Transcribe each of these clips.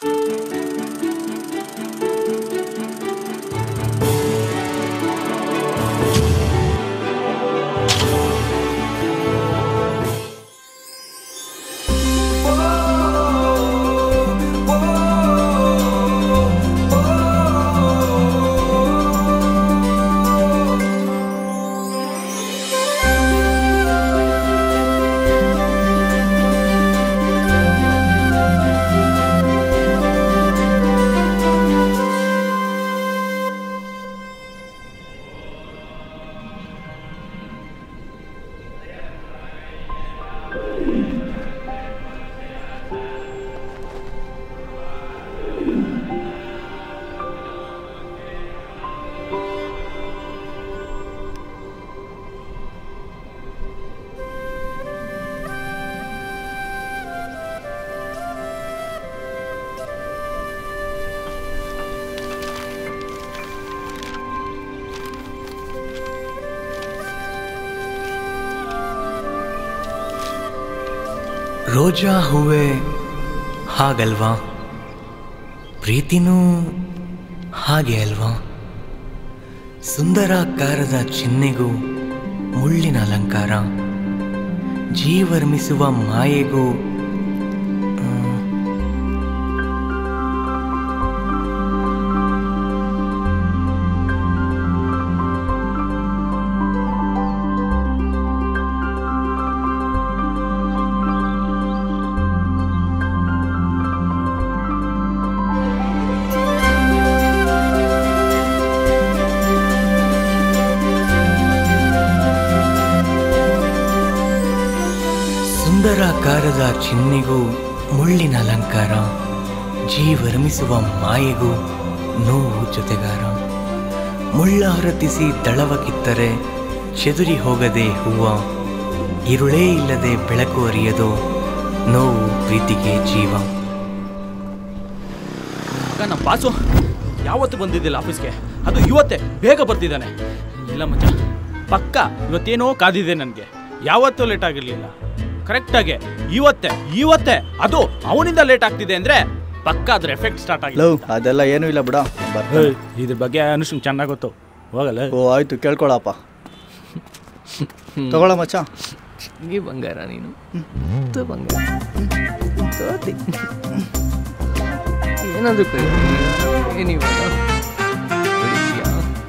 ರೋಜಾ ಹೂವೆ ಹಾಗಲ್ವಾ ಪ್ರೀತಿನೂ ಹಾಗೆ ಅಲ್ವಾ ಸುಂದರಾಕಾರದ ಚಿಹ್ನೆಗೂ ಮುಳ್ಳಿನ ಅಲಂಕಾರ ಜೀವರ್ಮಿಸುವ ಮಾಯೆಗೂ ಆ, ಸುಂದರಾಕಾರದ ಚಿಹ್ನೆಗೂ ಮುಳ್ಳಿನ ಅಲಂಕಾರ ಜೀವರ್ಮಿಸುವ ಮಾಯೆಗೂ ನೋವು ಜೊತೆಗಾರ ಮುಳ್ಳ ಹೊರತಿಸಿ ದಳವ ಕಿತ್ತರೆ ಚೆದುರಿ ಹೋಗದೆ ಹೂವ ಇರುಳೇ ಇಲ್ಲದೆ ಬೆಳಕು ಅರಿಯದೋ ನೋವು ಪ್ರೀತಿಗೆ ಜೀವ ಅಕ್ಕ ನಮ್ಮ ಬಾಸು ಯಾವತ್ತು ಬಂದಿದ್ದಿಲ್ಲ ಆಫೀಸ್ಗೆ ಅದು ಇವತ್ತೇ ಬೇಗ ಬರ್ತಿದ್ದಾನೆ ಇಲ್ಲ ಮಚ್ಚ ಪಕ್ಕ ಇವತ್ತೇನೋ ಕಾದಿದೆ ನನಗೆ ಯಾವತ್ತೂ ಲೇಟ್ ಆಗಿರಲಿಲ್ಲ ಕರೆಕ್ಟಾಗಿ ಇವತ್ತೇ ಇವತ್ತೇ ಅದು ಅವನಿಂದ ಲೇಟ್ ಆಗ್ತಿದೆ ಅಂದ್ರೆ ಪಕ್ಕ ಅದ್ರ ಎಫೆಕ್ಟ್ ಸ್ಟಾರ್ಟ್ ಆಗಿದೆ ಲವ್ ಅದೆಲ್ಲ ಏನೂ ಇಲ್ಲ ಬಿಡ ಬರ್ತಾನೆ. ಇದ್ರ ಬಗ್ಗೆ ಅನುಷ್ಠಂಗ್ ಚೆನ್ನಾಗಿ ಗೊತ್ತು ಹೋಗಲ್ಲ ಓ ಆಯ್ತು ಕೇಳ್ಕೊಳಪ್ಪ ತಗೊಳ ಮಚ್ಚ ಈ ಬಂಗಾರ ನೀನು ತು ಬಂಗಾರ ತೋತಿ. ಏನಾದ್ರು ಕರೀತೀನಿ. ಏನಿವಾಗ? ಹೊಡಿತೀಯಾ?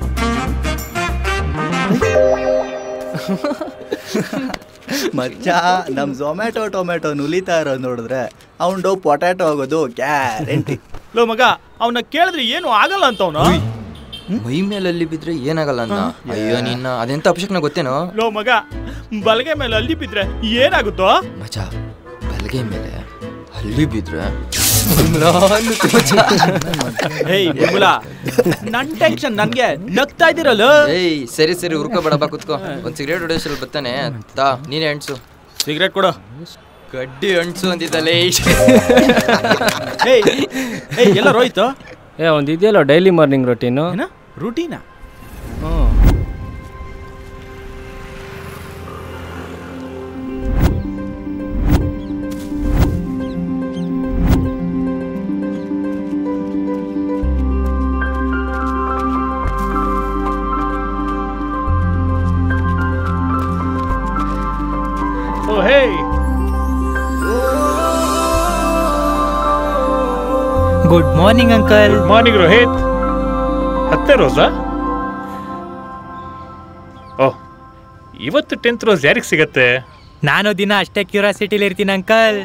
ಮಚ್ಚ ನಮ್ ಝೊಮ್ಯಾಟೊ ಟೊಮ್ಯಾಟೊ ನುಲಿತಾ ಇರೋದು ನೋಡಿದ್ರೆ ಅವ್ನು ಪೊಟ್ಯಾಟೊ ಆಗೋದು ಗ್ಯಾರಂಟಿ ಲೋ ಮಗ ಅವನ್ನ ಕೇಳಿದ್ರೆ ಏನು ಆಗಲ್ಲ ಅಂತ ಅವನು ಮೈ ಮೇಲಲ್ಲಿ ಬಿದ್ರೆ ಏನಾಗಲ್ಲ ಅಂತ ಅಯ್ಯೋ ನಿನ್ನ ಅದೆಂತ ಅಭಿಷೇಕ್ನ ಗೊತ್ತೇನೋ ಲೋ ಮಗ ಬಲಗೆ ಮೇಲೆ ಅಲ್ಲಿ ಬಿದ್ರೆ ಏನಾಗುತ್ತೋ ಮಚ ಬಲ್ಗೆ ಮೇಲೆ ಅಲ್ಲಿ ಬಿದ್ರೆ ಏಯ್ ಬಿಮುಲ ನನ್ ಟೆನ್ಷನ್ ನನ್ಗೆ ನಗ್ತಾ ಇದ್ದೀರಲ್ಲ ಏಯ್ ಸರಿ ಸರಿ ಉರ್ಕೋಬೇಡಪ್ಪ ಕುತ್ಕೋ ಒಂದ್ ಸಿಗರೇಟ್ ಹೊಡೆಯೋಷ್ಟ್ರಲ್ಲಿ ಬರ್ತಾನೆ ತಾ ನೀನೇ ಅಣ್ಸು ಸಿಗರೇಟ್ ಕೊಡು ಗಡ್ಡಿ ಅಣ್ಸು ಅಂತಿದ್ದಲ್ಲೇ ಏಯ್ ಏಯ್ ಎಲ್ಲ ರೋಯ್ತು ಏ ಒಂದು ಇದೆಯಲ್ಲ ಡೈಲಿ ಮಾರ್ನಿಂಗ್ ರೊಟೀನು ಏನ ರೂಟೀನಾ oh hey good morning uncle morning Rohit ಹತ್ತೆ ರೋಸಾ ಓಹ್ ಇವತ್ತು ಟೆಂತ್ ರೋಸ್ ಯಾರಿಗೆ ಸಿಗತ್ತೆ ನಾನು ದಿನ ಅಷ್ಟೇ ಕ್ಯೂರಿಯಾಸಿಟಿಲಿ ಇರ್ತೀನಿ ಅಂಕಲ್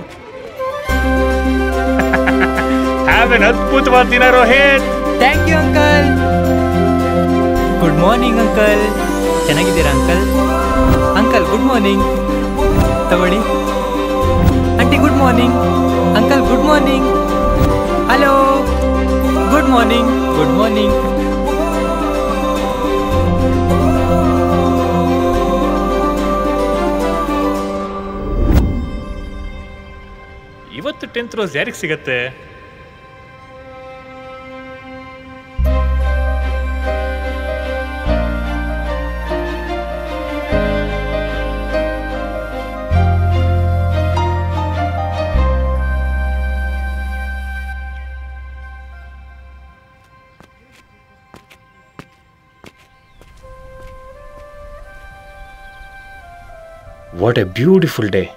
ಹ್ಯಾವ್ ಎನ್ ಅದ್ಭುತವಾದ ದಿನ Rohit thank you uncle good morning uncle ಚೆನ್ನಾಗಿದ್ದೀರಾ ಅಂಕಲ್ ಅಂಕಲ್ ಗುಡ್ ಮಾರ್ನಿಂಗ್ ತಗೊಳ್ಳಿ aunty good morning uncle good morning hello good morning good morning ಇವತ್ತು ಟೆಂತ್ ರೋಸ್ ಯಾರಿಗೆ ಸಿಗತ್ತೆ ವಾಟ್ ಎ ಬ್ಯೂಟಿಫುಲ್ ಡೇ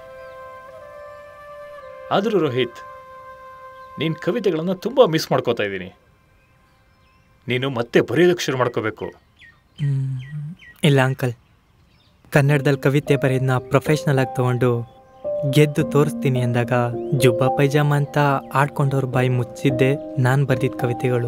ಆದರೂ ರೋಹಿತ್ ನೀನು ಕವಿತೆಗಳನ್ನು ತುಂಬ ಮಿಸ್ ಮಾಡ್ಕೋತಾ ಇದ್ದೀನಿ ನೀನು ಮತ್ತೆ ಬರೆಯೋದಕ್ಕೆ ಶುರು ಮಾಡ್ಕೋಬೇಕು ಇಲ್ಲ ಅಂಕಲ್ ಕನ್ನಡದಲ್ಲಿ ಕವಿತೆ ಬರೆಯೋದನ್ನ ಪ್ರೊಫೆಷ್ನಲ್ ಆಗಿ ತೊಗೊಂಡು ಗೆದ್ದು ತೋರಿಸ್ತೀನಿ ಅಂದಾಗ ಜುಬ್ಬಾ ಪೈಜಾಮ ಅಂತ ಆಡ್ಕೊಂಡವ್ರ ಬಾಯಿ ಮುಚ್ಚಿದ್ದೆ ನಾನು ಬರೆದಿದ್ದ ಕವಿತೆಗಳು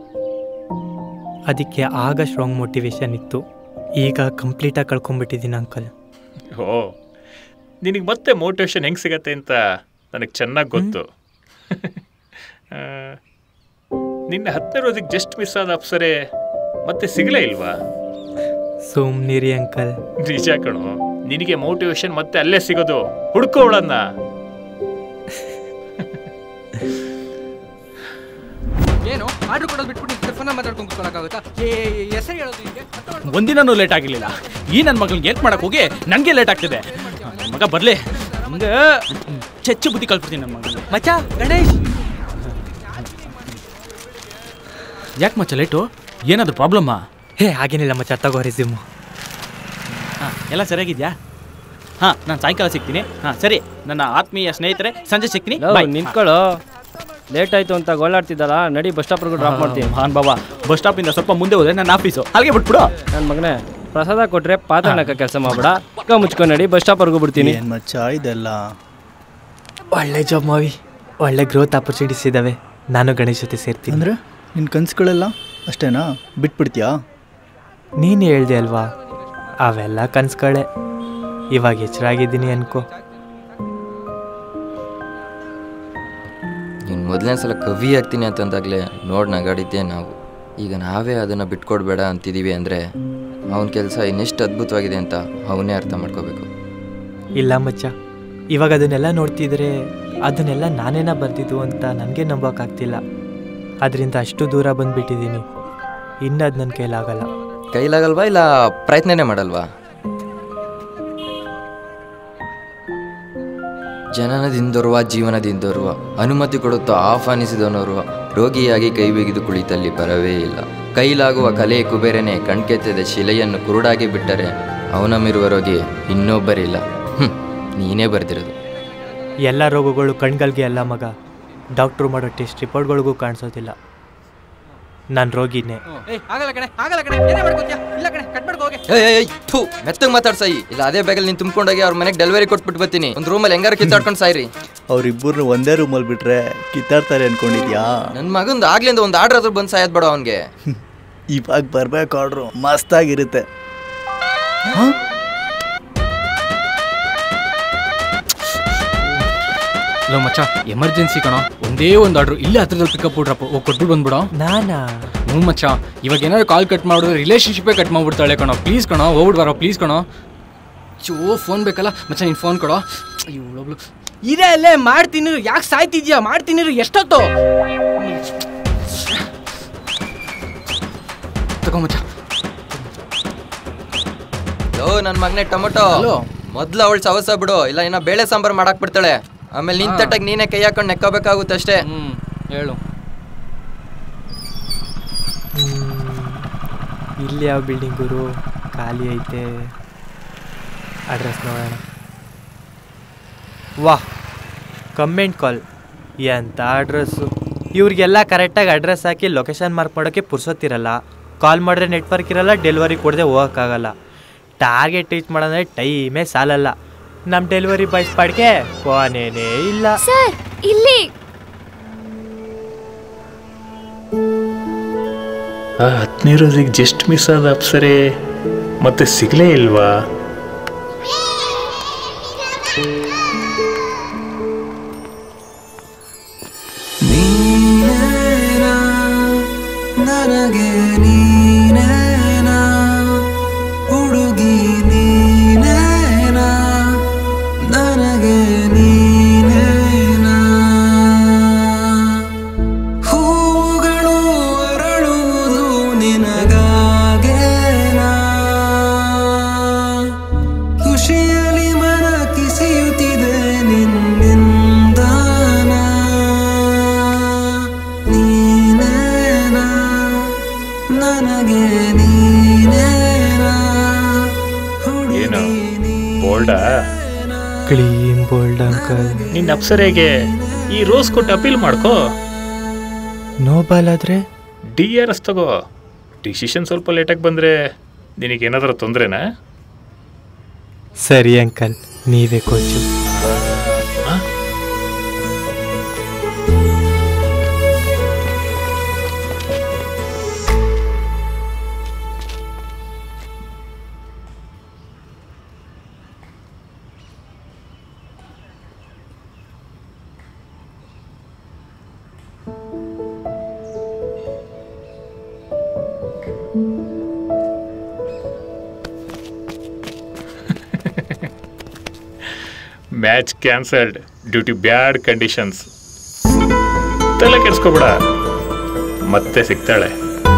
ಅದಕ್ಕೆ ಆಗ ಸ್ಟ್ರಾಂಗ್ ಮೋಟಿವೇಶನ್ ಇತ್ತು ಈಗ ಕಂಪ್ಲೀಟಾಗಿ ಕಳ್ಕೊಂಡ್ಬಿಟ್ಟಿದ್ದೀನಿ ಅಂಕಲ್ ಓ ನಿನಗೆ ಮತ್ತೆ ಮೋಟಿವೇಶನ್ ಹೆಂಗೆ ಸಿಗತ್ತೆ ಅಂತ ನನಗೆ ಚೆನ್ನಾಗಿ ಗೊತ್ತು ಆ, ನಿನ್ನ ಹತ್ತನೇ ರೋಜಿಗೆ ಜಸ್ಟ್ ಮಿಸ್ ಆದ ಅಪ್ಸರೆ ಮತ್ತೆ ಸಿಗಲೇ ಇಲ್ವಾ ಸುಮ್ನಿರಿ ಅಂಕಲ್ ನಿಜ ಕಣೋ ನಿನಗೆ ಮೋಟಿವೇಶನ್ ಮತ್ತೆ ಅಲ್ಲೇ ಸಿಗೋದು ಹುಡ್ಕೋಳನ್ನ ಏನು ಆರ್ಡರ್ ಕೊಡೋದು ಬಿಟ್ಬಿಟ್ಟು ಫೋನ್ ಮಾತಾಡ್ಕೊಂಡು ಕೂತ್ಕೊಳ್ಳೋಕ್ಕಾಗುತ್ತಾ ಹೆಸರು ಹೇಳೋದು ನಿಮಗೆ ಒಂದಿನೂ ಲೇಟ್ ಆಗಿರ್ಲಿಲ್ಲ ಈ ನನ್ನ ಮಗನಿಗೆ ಏಟ್ ಮಾಡಕ್ ಹೋಗಿ ನನಗೆ ಲೇಟ್ ಆಗ್ತಿದೆ ನನ್ ಮಗ ಬರ್ಲಿ ನಮ್ಗೆ ಚೆಚ್ಚು ಬುದ್ಧಿ ಕಲ್ಪಿಡ್ತೀನಿ ನನ್ನ ಮಗನಿಗೆ ಮಚ್ಚ ಗಣೇಶ್ ಯಾಕೆ ಮಚ್ಚ ಲೇಟು ಏನಾದ್ರು ಪ್ರಾಬ್ಲಮ್ಮಾ ಹೇ ಹಾಗೇನಿಲ್ಲ ಮಚ್ಚ ತಗೋ ರೆಸ್ಯೂಮು ಹಾಂ ಎಲ್ಲ ಸರಿಯಾಗಿದ್ಯಾ ಹಾಂ ನಾನು ಸಾಯಂಕಾಲ ಸಿಗ್ತೀನಿ ಹಾಂ ಸರಿ ನನ್ನ ಆತ್ಮೀಯ ಸ್ನೇಹಿತರೆ ಸಂಜೆ ಸಿಗ್ತೀನಿ ಲವ್, Bye. ನಿಂತ್ಕೊಳ್ಳೋ ಲೇಟ್ ಆಯ್ತು ಅಂತ ಗೋಳಾಡ್ತಿದ್ದಲ್ಲ ನಡಿ ಬಸ್ ಸ್ಟಾಪ್ವರೆಗೂ ಡ್ರಾಪ್ ಮಾಡ್ತೀನಿ ಹಾನ್ ಬಾಬಾ ಬಸ್ ಸ್ಟಾಪಿಂದ ಸ್ವಲ್ಪ ಮುಂದೆ ಹೋದ್ರೆ ನನ್ನ ಆಫೀಸು ಅಲ್ಲಿಗೆ ಬಿಟ್ಬಿಡು ನನ್ನ ಮಗನೇ ಪ್ರಸಾದ ಕೊಟ್ರೆ ಪಾತ್ರನಕ ಕೆಲಸ ಮಾಡ್ಬೇಡ ಅಕ್ಕ ಮುಚ್ಕೊಂಡು ನಡಿ ಬಸ್ ಸ್ಟಾಪ್ವರೆಗೂ ಬಿಡ್ತೀನಿ ಏನ್ ಮಚ್ಚ ಇದೆಲ್ಲ ಒಳ್ಳೆ ಜಾಬ್ ಮಾವಿ ಒಳ್ಳೆ ಗ್ರೋತ್ ಆಪರ್ಚುನಿಟೀಸ್ ಇದ್ದಾವೆ ನಾನು ಗಣೇಶ್ ಜೊತೆ ಸೇರ್ತೀನಿ ಅಂದ್ರೆ ನಿನ್ ಕನ್ಸುಗಳೆಲ್ಲ ಅಷ್ಟೇನಾ ಬಿಟ್ಬಿಡ್ತೀಯಾ ನೀನು ಹೇಳ್ದೆ ಅಲ್ವಾ ಅವೆಲ್ಲ ಕನ್ಸ್ಗಳೇ ಇವಾಗ ಎಚ್ಚರಾಗಿದ್ದೀನಿ ಅನ್ಕೋ ನೀನು ಮೊದಲನೇ ಸಲ ಕವಿ ಆಗ್ತೀನಿ ಅಂತಂದಾಗಲೇ ನೋಡಿ ನಗಾಡಿದ್ದೆ ನಾವು ಈಗ ನಾವೇ ಅದನ್ನು ಬಿಟ್ಕೊಡ್ಬೇಡ ಅಂತಿದ್ದೀವಿ ಅಂದರೆ ಅವನ ಕೆಲಸ ಇನ್ನೆಷ್ಟು ಅದ್ಭುತವಾಗಿದೆ ಅಂತ ಅವನೇ ಅರ್ಥ ಮಾಡ್ಕೋಬೇಕು ಇಲ್ಲ ಮಚ್ಚ ಇವಾಗ ಅದನ್ನೆಲ್ಲ ನೋಡ್ತಿದ್ರೆ ಅದನ್ನೆಲ್ಲ ನಾನೇನ ಬರ್ದಿದ್ದು ಅಂತ ನನಗೆ ನಂಬೋಕ್ಕಾಗ್ತಿಲ್ಲ ಅದರಿಂದ ಅಷ್ಟು ದೂರ ಬಂದುಬಿಟ್ಟಿದ್ದೀನಿ ಇನ್ನು ಅದು ನನ್ನ ಕೈಲಾಗಲ್ಲ ಕೈಲಾಗಲ್ವಾ ಇಲ್ಲ ಪ್ರಯತ್ನನೇ ಮಾಡಲ್ವಾ ಜನನದಿಂದೋರ್ವ ಜೀವನದಿಂದೋರ್ವ ಅನುಮತಿ ಕೊಡುತ್ತಾ ಆಹ್ವಾನಿಸಿದವನೋರ್ವ ರೋಗಿಯಾಗಿ ಕೈ ಬಿಗಿದು ಕುಳಿತಲ್ಲಿ ಬರವೇ ಇಲ್ಲ ಕೈಲಾಗುವ ಕಲೆ ಕುಬೇರನೆ ಕಣ್ಕೆತ್ತದೆ ಶಿಲೆಯನ್ನು ಕುರುಡಾಗಿ ಬಿಟ್ಟರೆ ಅವನಮ್ಮಿರುವ ರೋಗಿ ಇನ್ನೊಬ್ಬರಿಲ್ಲ ಹ್ಮ್ ನೀನೇ ಬರ್ದಿರೋದು ಎಲ್ಲ ರೋಗಗಳು ಕಣ್ಗಳಿಗೆ ಅಲ್ಲ ಮಗ ಡಾಕ್ಟ್ರು ಮಾಡೋ ಟೆಸ್ಟ್ ರಿಪೋರ್ಟ್ಗಳಿಗೂ ಕಾಣಿಸೋದಿಲ್ಲ ನಾನು ರೋಗಿನೇ ಆಗಲ್ಲ ಕಣೆ ಆಗಲ್ಲ ಕಣೆ ಏನೇ ಮಾಡ್ಕೋತೀಯ ಇಲ್ಲ ಕಣೆ ಕಟ್ ಮಾಡ್ಕೋ ಹೋಗೆ ಏಯ್ ಥೂ ಮೆತ್ತಗೆ ಮಾತಾಡ್ಸೈ ಇಲ್ಲ ಅದೇ ಬ್ಯಾಗಲ್ಲಿ ನೀನು ತುಂಬ್ಕೊಂಡೋಗಿ ಅವ್ರ ಮನೆಗೆ ಡೆಲಿವರಿ ಕೊಟ್ಬಿಟ್ಟು ಬರ್ತೀನಿ ಒಂದು ರೂಮಲ್ಲಿ ಹೆಂಗಾರು ಕಿತ್ತಾಡ್ಕೊಂಡು ಸಾಯ್ರಿ ಅವ್ರಿಬ್ಬರನ್ನ ಒಂದೇ ರೂಮಲ್ಲಿ ಬಿಟ್ರೆ ಕಿತ್ತಾಡ್ತಾರೆ ಅನ್ಕೊಂಡಿದ್ಯಾ ನನ್ನ ಮಗಂದು ಆಗ್ಲಿಂದ ಒಂದು ಆರ್ಡರ್ ಆದ್ರೂ ಬಂದು ಸಾಯದ್ ಬೇಡ ಅವನಿಗೆ ಇವಾಗ ಬರ್ಬೇಕು ಆರ್ಡ್ರು ಮಸ್ತಾಗಿರುತ್ತೆ ಲೋ ಮಚ್ಚ ಎಮರ್ಜೆನ್ಸಿ ಕಣೋ ಒಂದೇ ಒಂದು ಆರ್ಡ್ರು ಇಲ್ಲೇ ಹತ್ರದಲ್ಲಿ ಪಿಕಪ್ ಬಿಡ್ರಪ್ಪ ಹೋಗಿ ಕೊಟ್ಬಿಟ್ಟು ಬಂದ್ಬಿಡೋ ನಾನಾ ಹ್ಞೂ ಮಚ್ಚ ಇವಾಗ ಏನಾದ್ರು ಕಾಲ್ ಕಟ್ ಮಾಡಿದ್ರೆ ರಿಲೇಶನ್ಶಿಪ್ಪೇ ಕಟ್ ಮಾಡ್ಬಿಡ್ತಾಳೆ ಕಣೋ ಪ್ಲೀಸ್ ಕಣೋ ಹೋಗ್ಬಿಟ್ಟು ಬರೋ ಪ್ಲೀಸ್ ಕಣೋ ಚೋ ಫೋನ್ ಬೇಕಲ್ಲ ಮಚ್ಚ ನೀನು ಫೋನ್ ಕೊಡೋ ಇವಳೊಬ್ಳು ಇದೆ ಅಲ್ಲೇ ಮಾಡ್ತೀನಿ ಯಾಕೆ ಸಾಯ್ತಿದ್ಯಾ ಮಾಡ್ತೀನಿ ಎಷ್ಟೊತ್ತು ತಗೋ ಮಚ್ಚ ಲೋ ನನ್ನ ಮಗನೇ ಟೊಮೊಟೊ ಹಲೋ. ಮೊದ್ಲು ಅವಳು ಸವಸ ಬಿಡು ಇಲ್ಲ ಇನ್ನ ಬೇಳೆ ಸಾಂಬಾರು ಮಾಡಕ್ ಬಿಡ್ತಾಳೆ ಆಮೇಲೆ ನಿನ್ ತಟ್ಟಕ್ಕೆ ನೀನೇ ಕೈ ಹಾಕೊಂಡು ನೆಕ್ಕೋಬೇಕಾಗುತ್ತೆ ಅಷ್ಟೇ ಹ್ಞೂ ಹೇಳು ಇಲ್ಲಿ ಯಾವ ಬಿಲ್ಡಿಂಗ್ ಗುರು ಖಾಲಿ ಐತೆ ಅಡ್ರೆಸ್ ನೋಡೋಣ ವಾಹ್ ಕಮೆಂಟ್ ಕಾಲ್ ಎಂಥ ಅಡ್ರೆಸ್ಸು ಇವ್ರಿಗೆಲ್ಲ ಕರೆಕ್ಟಾಗಿ ಅಡ್ರೆಸ್ ಹಾಕಿ ಲೊಕೇಶನ್ ಮಾರ್ಕ್ ಮಾಡೋಕ್ಕೆ ಪುರ್ಸೊತ್ತಿರಲ್ಲ ಕಾಲ್ ಮಾಡಿದ್ರೆ ನೆಟ್ವರ್ಕ್ ಇರಲ್ಲ ಡೆಲಿವರಿ ಕೊಡದೆ ಹೋಗೋಕ್ಕಾಗಲ್ಲ ಟಾರ್ಗೆಟ್ ರೀಚ್ ಮಾಡೋದ್ರೆ ಟೈಮೇ ಸಾಲಲ್ಲ ನಮ್ಮ ಡೆಲಿವರಿ ಬಾಯ್ಸ್ ಪಾಡ್ಗೆ ಕೊನೆನೇ ಇಲ್ಲ ಸರ್ ಇಲ್ಲಿ ಆ ಹತ್ತನೇ ರೋಜಿಗೆ ಜಸ್ಟ್ ಮಿಸ್ ಆದ ಅಪ್ಸರೆ ಮತ್ತೆ ಸಿಗಲೇ ಇಲ್ವಾ ನನಗೆ ನೀನೇನಾ ಹುಡುಗಿ ನೀನೇನಾ ನನಗೆ ನೀನೇನಾ ಹೂಗಳು ಅರಳುವುದು ನಿನಗಾಗೇನಾ ಖುಷಿಯಲ್ಲಿ ಮನ ಕಿಸಿಯುತ್ತಿದೆ ಬೋಲ್ಡಾ ಕ್ಲೀನ್ ಬೋಲ್ಡ್ ಅಂಕಲ್ ನಿನ್ನ ಅಪ್ಸರೆಗೆ ಈ ರೋಸ್ ಕೊಟ್ಟು ಅಪೀಲ್ ಮಾಡ್ಕೋ ನೋಬಲ್ ಆದ್ರೆ ಡಿ ಆರ್ ಎಸ್ ತಗೋ ಡಿಸಿಷನ್ ಸ್ವಲ್ಪ ಲೇಟಾಗಿ ಬಂದರೆ ನಿನಗೇನಾದರೂ ತೊಂದರೆನಾ ಸರಿ ಅಂಕಲ್ ನೀವೇ coach match cancelled due to bad conditions ತಲೆ ಕೆಡ್ಸ್ಕೊಬೇಡ ಮತ್ತೆ ಸಿಗ್ತಾಳೆ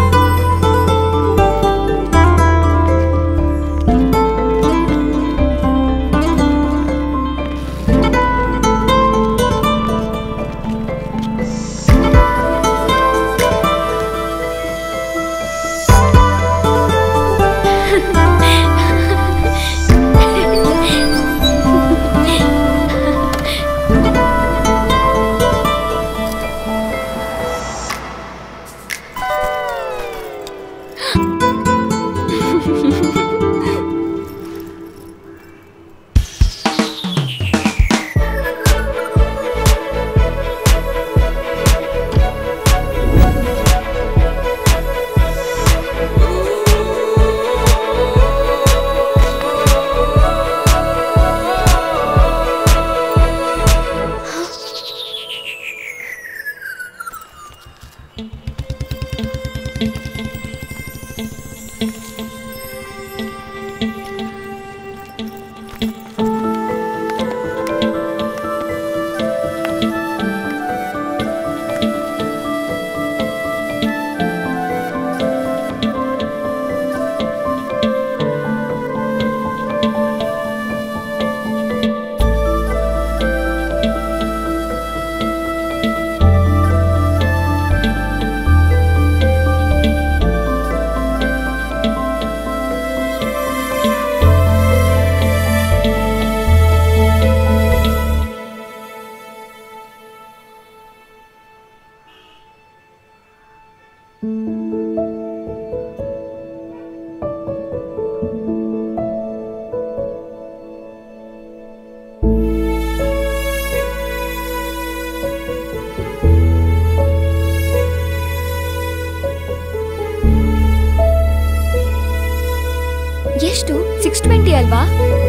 ಎಷ್ಟು ಸಿಕ್ಸ್ ಟ್ವೆಂಟಿ ಅಲ್ವಾ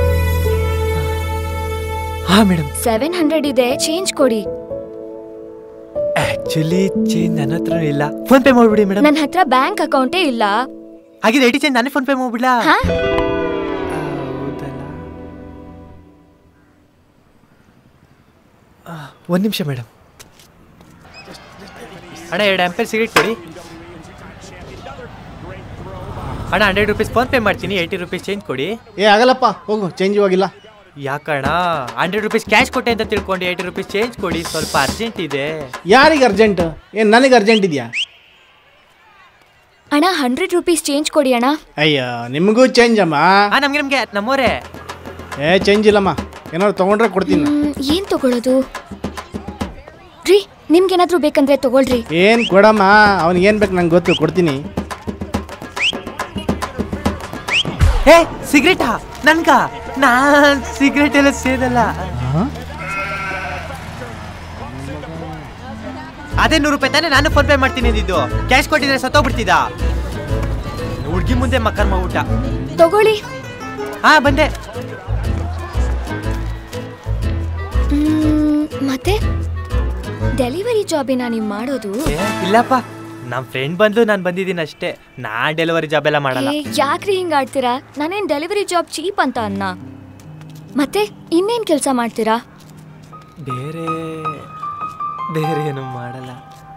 ಹಾ ಮೇಡಮ್ ಸೆವೆನ್ ಹಂಡ್ರೆಡ್ ಇದೆ ಚೇಂಜ್ ಕೊಡಿ ಆಕ್ಚುಲಿ ಚೇಂಜ್ ನನ್ನ ಹತ್ರ ಇಲ್ಲ ಫೋನ್ ಪೇ ಮಾಡ್ಬಿಡಿ ಮೇಡಮ್ ನನ್ನ ಹತ್ರ ಬ್ಯಾಂಕ್ ಅಕೌಂಟೇ ಇಲ್ಲ ಹಾಗಿದ್ರೆ ಏಟಿ ಚೇಂಜ್ ನಾನೇ ಫೋನ್ ಪೇ ಮಾಡ್ಬಿಡ್ಲಾ ಹಾ ಒಂದು ನಿಮಿಷ ಮೇಡಮ್ ಅಣ್ಣ ಎರಡು ಆಂಪೇರ್ ಸಿಗರೇಟ್ ಕೊಡಿ ಅಣ್ಣ ಹಂಡ್ರೆಡ್ ರುಪೀಸ್ ಫೋನ್ ಪೇ ಮಾಡ್ತೀನಿ ಏಯ್ಟಿ ರುಪೀಸ್ ಚೇಂಜ್ ಕೊಡಿ ಏ ಆಗಲ್ಲಪ್ಪ ಹೋಗು ಚೇಂಜ್ ಇವಾಗಿಲ್ಲ ಯಾಕಣ್ಣ ಹಂಡ್ರೆಡ್ ರುಪೀಸ್ ಕ್ಯಾಶ್ ಕೊಟ್ಟೆ ಅಂತ ತಿಳ್ಕೊಂಡು ಏಯ್ಟಿ ರುಪೀಸ್ ಚೇಂಜ್ ಕೊಡಿ ಸ್ವಲ್ಪ ಅರ್ಜೆಂಟ್ ಇದೆ ಯಾರಿಗೆ ಅರ್ಜೆಂಟ್ ಏನು ನನಗೆ ಅರ್ಜೆಂಟ್ ಇದೆಯಾ ಅಣ್ಣ ಹಂಡ್ರೆಡ್ ರುಪೀಸ್ ಚೇಂಜ್ ಕೊಡಿ ಅಣ್ಣ ಅಯ್ಯ ನಿಮಗೂ ಚೇಂಜ್ ಅಮ್ಮ ಹಾ ನಮ್ಗೆ ನಮ್ಗೆ ನಮ್ಮೋರೇ ಏ ಚೇಂಜ್ ಇಲ್ಲಮ್ಮ ಏನಾದ್ರು ತೊಗೊಂಡ್ರೆ ಕೊಡ್ತೀನಿ ನಾನು. ಮ್, ಏನ್ ತಗೊಳ್ಳೋದು ರೀ ನಿಮ್ಗೇನಾದ್ರೂ ಬೇಕಂದ್ರೆ ತಗೊಳ್ರಿ ಏನ್ ಕೊಡಮ್ಮ ಅವ್ನಿಗೆ ಏನ್ ಬೇಕು ನಂಗೆ ಗೊತ್ತು ಕೊಡ್ತೀನಿ ಏ ಸಿಗರೇಟಾ ನನ್ಗ ನಾನ್ ಸಿಗರೇಟ್ ಎಲ್ಲ ಸೇದಲ್ಲ ಅದೇ ನೂರು ರೂಪಾಯಿ ತಾನೇ ನಾನು ಫೋನ್ ಪೇ ಮಾಡ್ತೀನಿ ಅಂದಿದ್ದು ಕ್ಯಾಶ್ ಕೊಟ್ಟಿದ್ರೆ ಸತ್ತೋಗ್ಬಿಡ್ತಿದ್ದ ಹುಡ್ಗಿ ಮುಂದೆ ಮಕ್ಕರ್ ಮಾಡ್ಬಿಟ್ಟ ತಗೊಳ್ಳಿ ಹಾ ಬಂದೆ ಮ್, ಮತ್ತೆ ಡೆಲಿವರಿ ಜಾಬಿನ ನೀವು ಮಾಡೋದು ಏ, ಇಲ್ಲಪ್ಪ ನಮ್ ಫ್ರೆಂಡ್ ಬಂದು ನಾನು ಬಂದಿದ್ದೀನಿ ಅಷ್ಟೇ ನಾನ್ ಡೆಲಿವರಿ ಜಾಬ್ ಎಲ್ಲ ಮಾಡಲ್ಲ ಏ, ಯಾಕ್ರಿ ಹಿಂಗ್ ಆಡ್ತೀರಾ ನಾನೇನ್ ಡೆಲಿವರಿ ಜಾಬ್ ಚೀಪ್ ಅಂತ ಅನ್ನ ಮತ್ತೆ ಇನ್ನೇನ್ ಕೆಲಸ ಮಾಡ್ತೀರಾ ಬೇರೆ ಬೇರೆ ಏನು ಮಾಡಲ್ಲ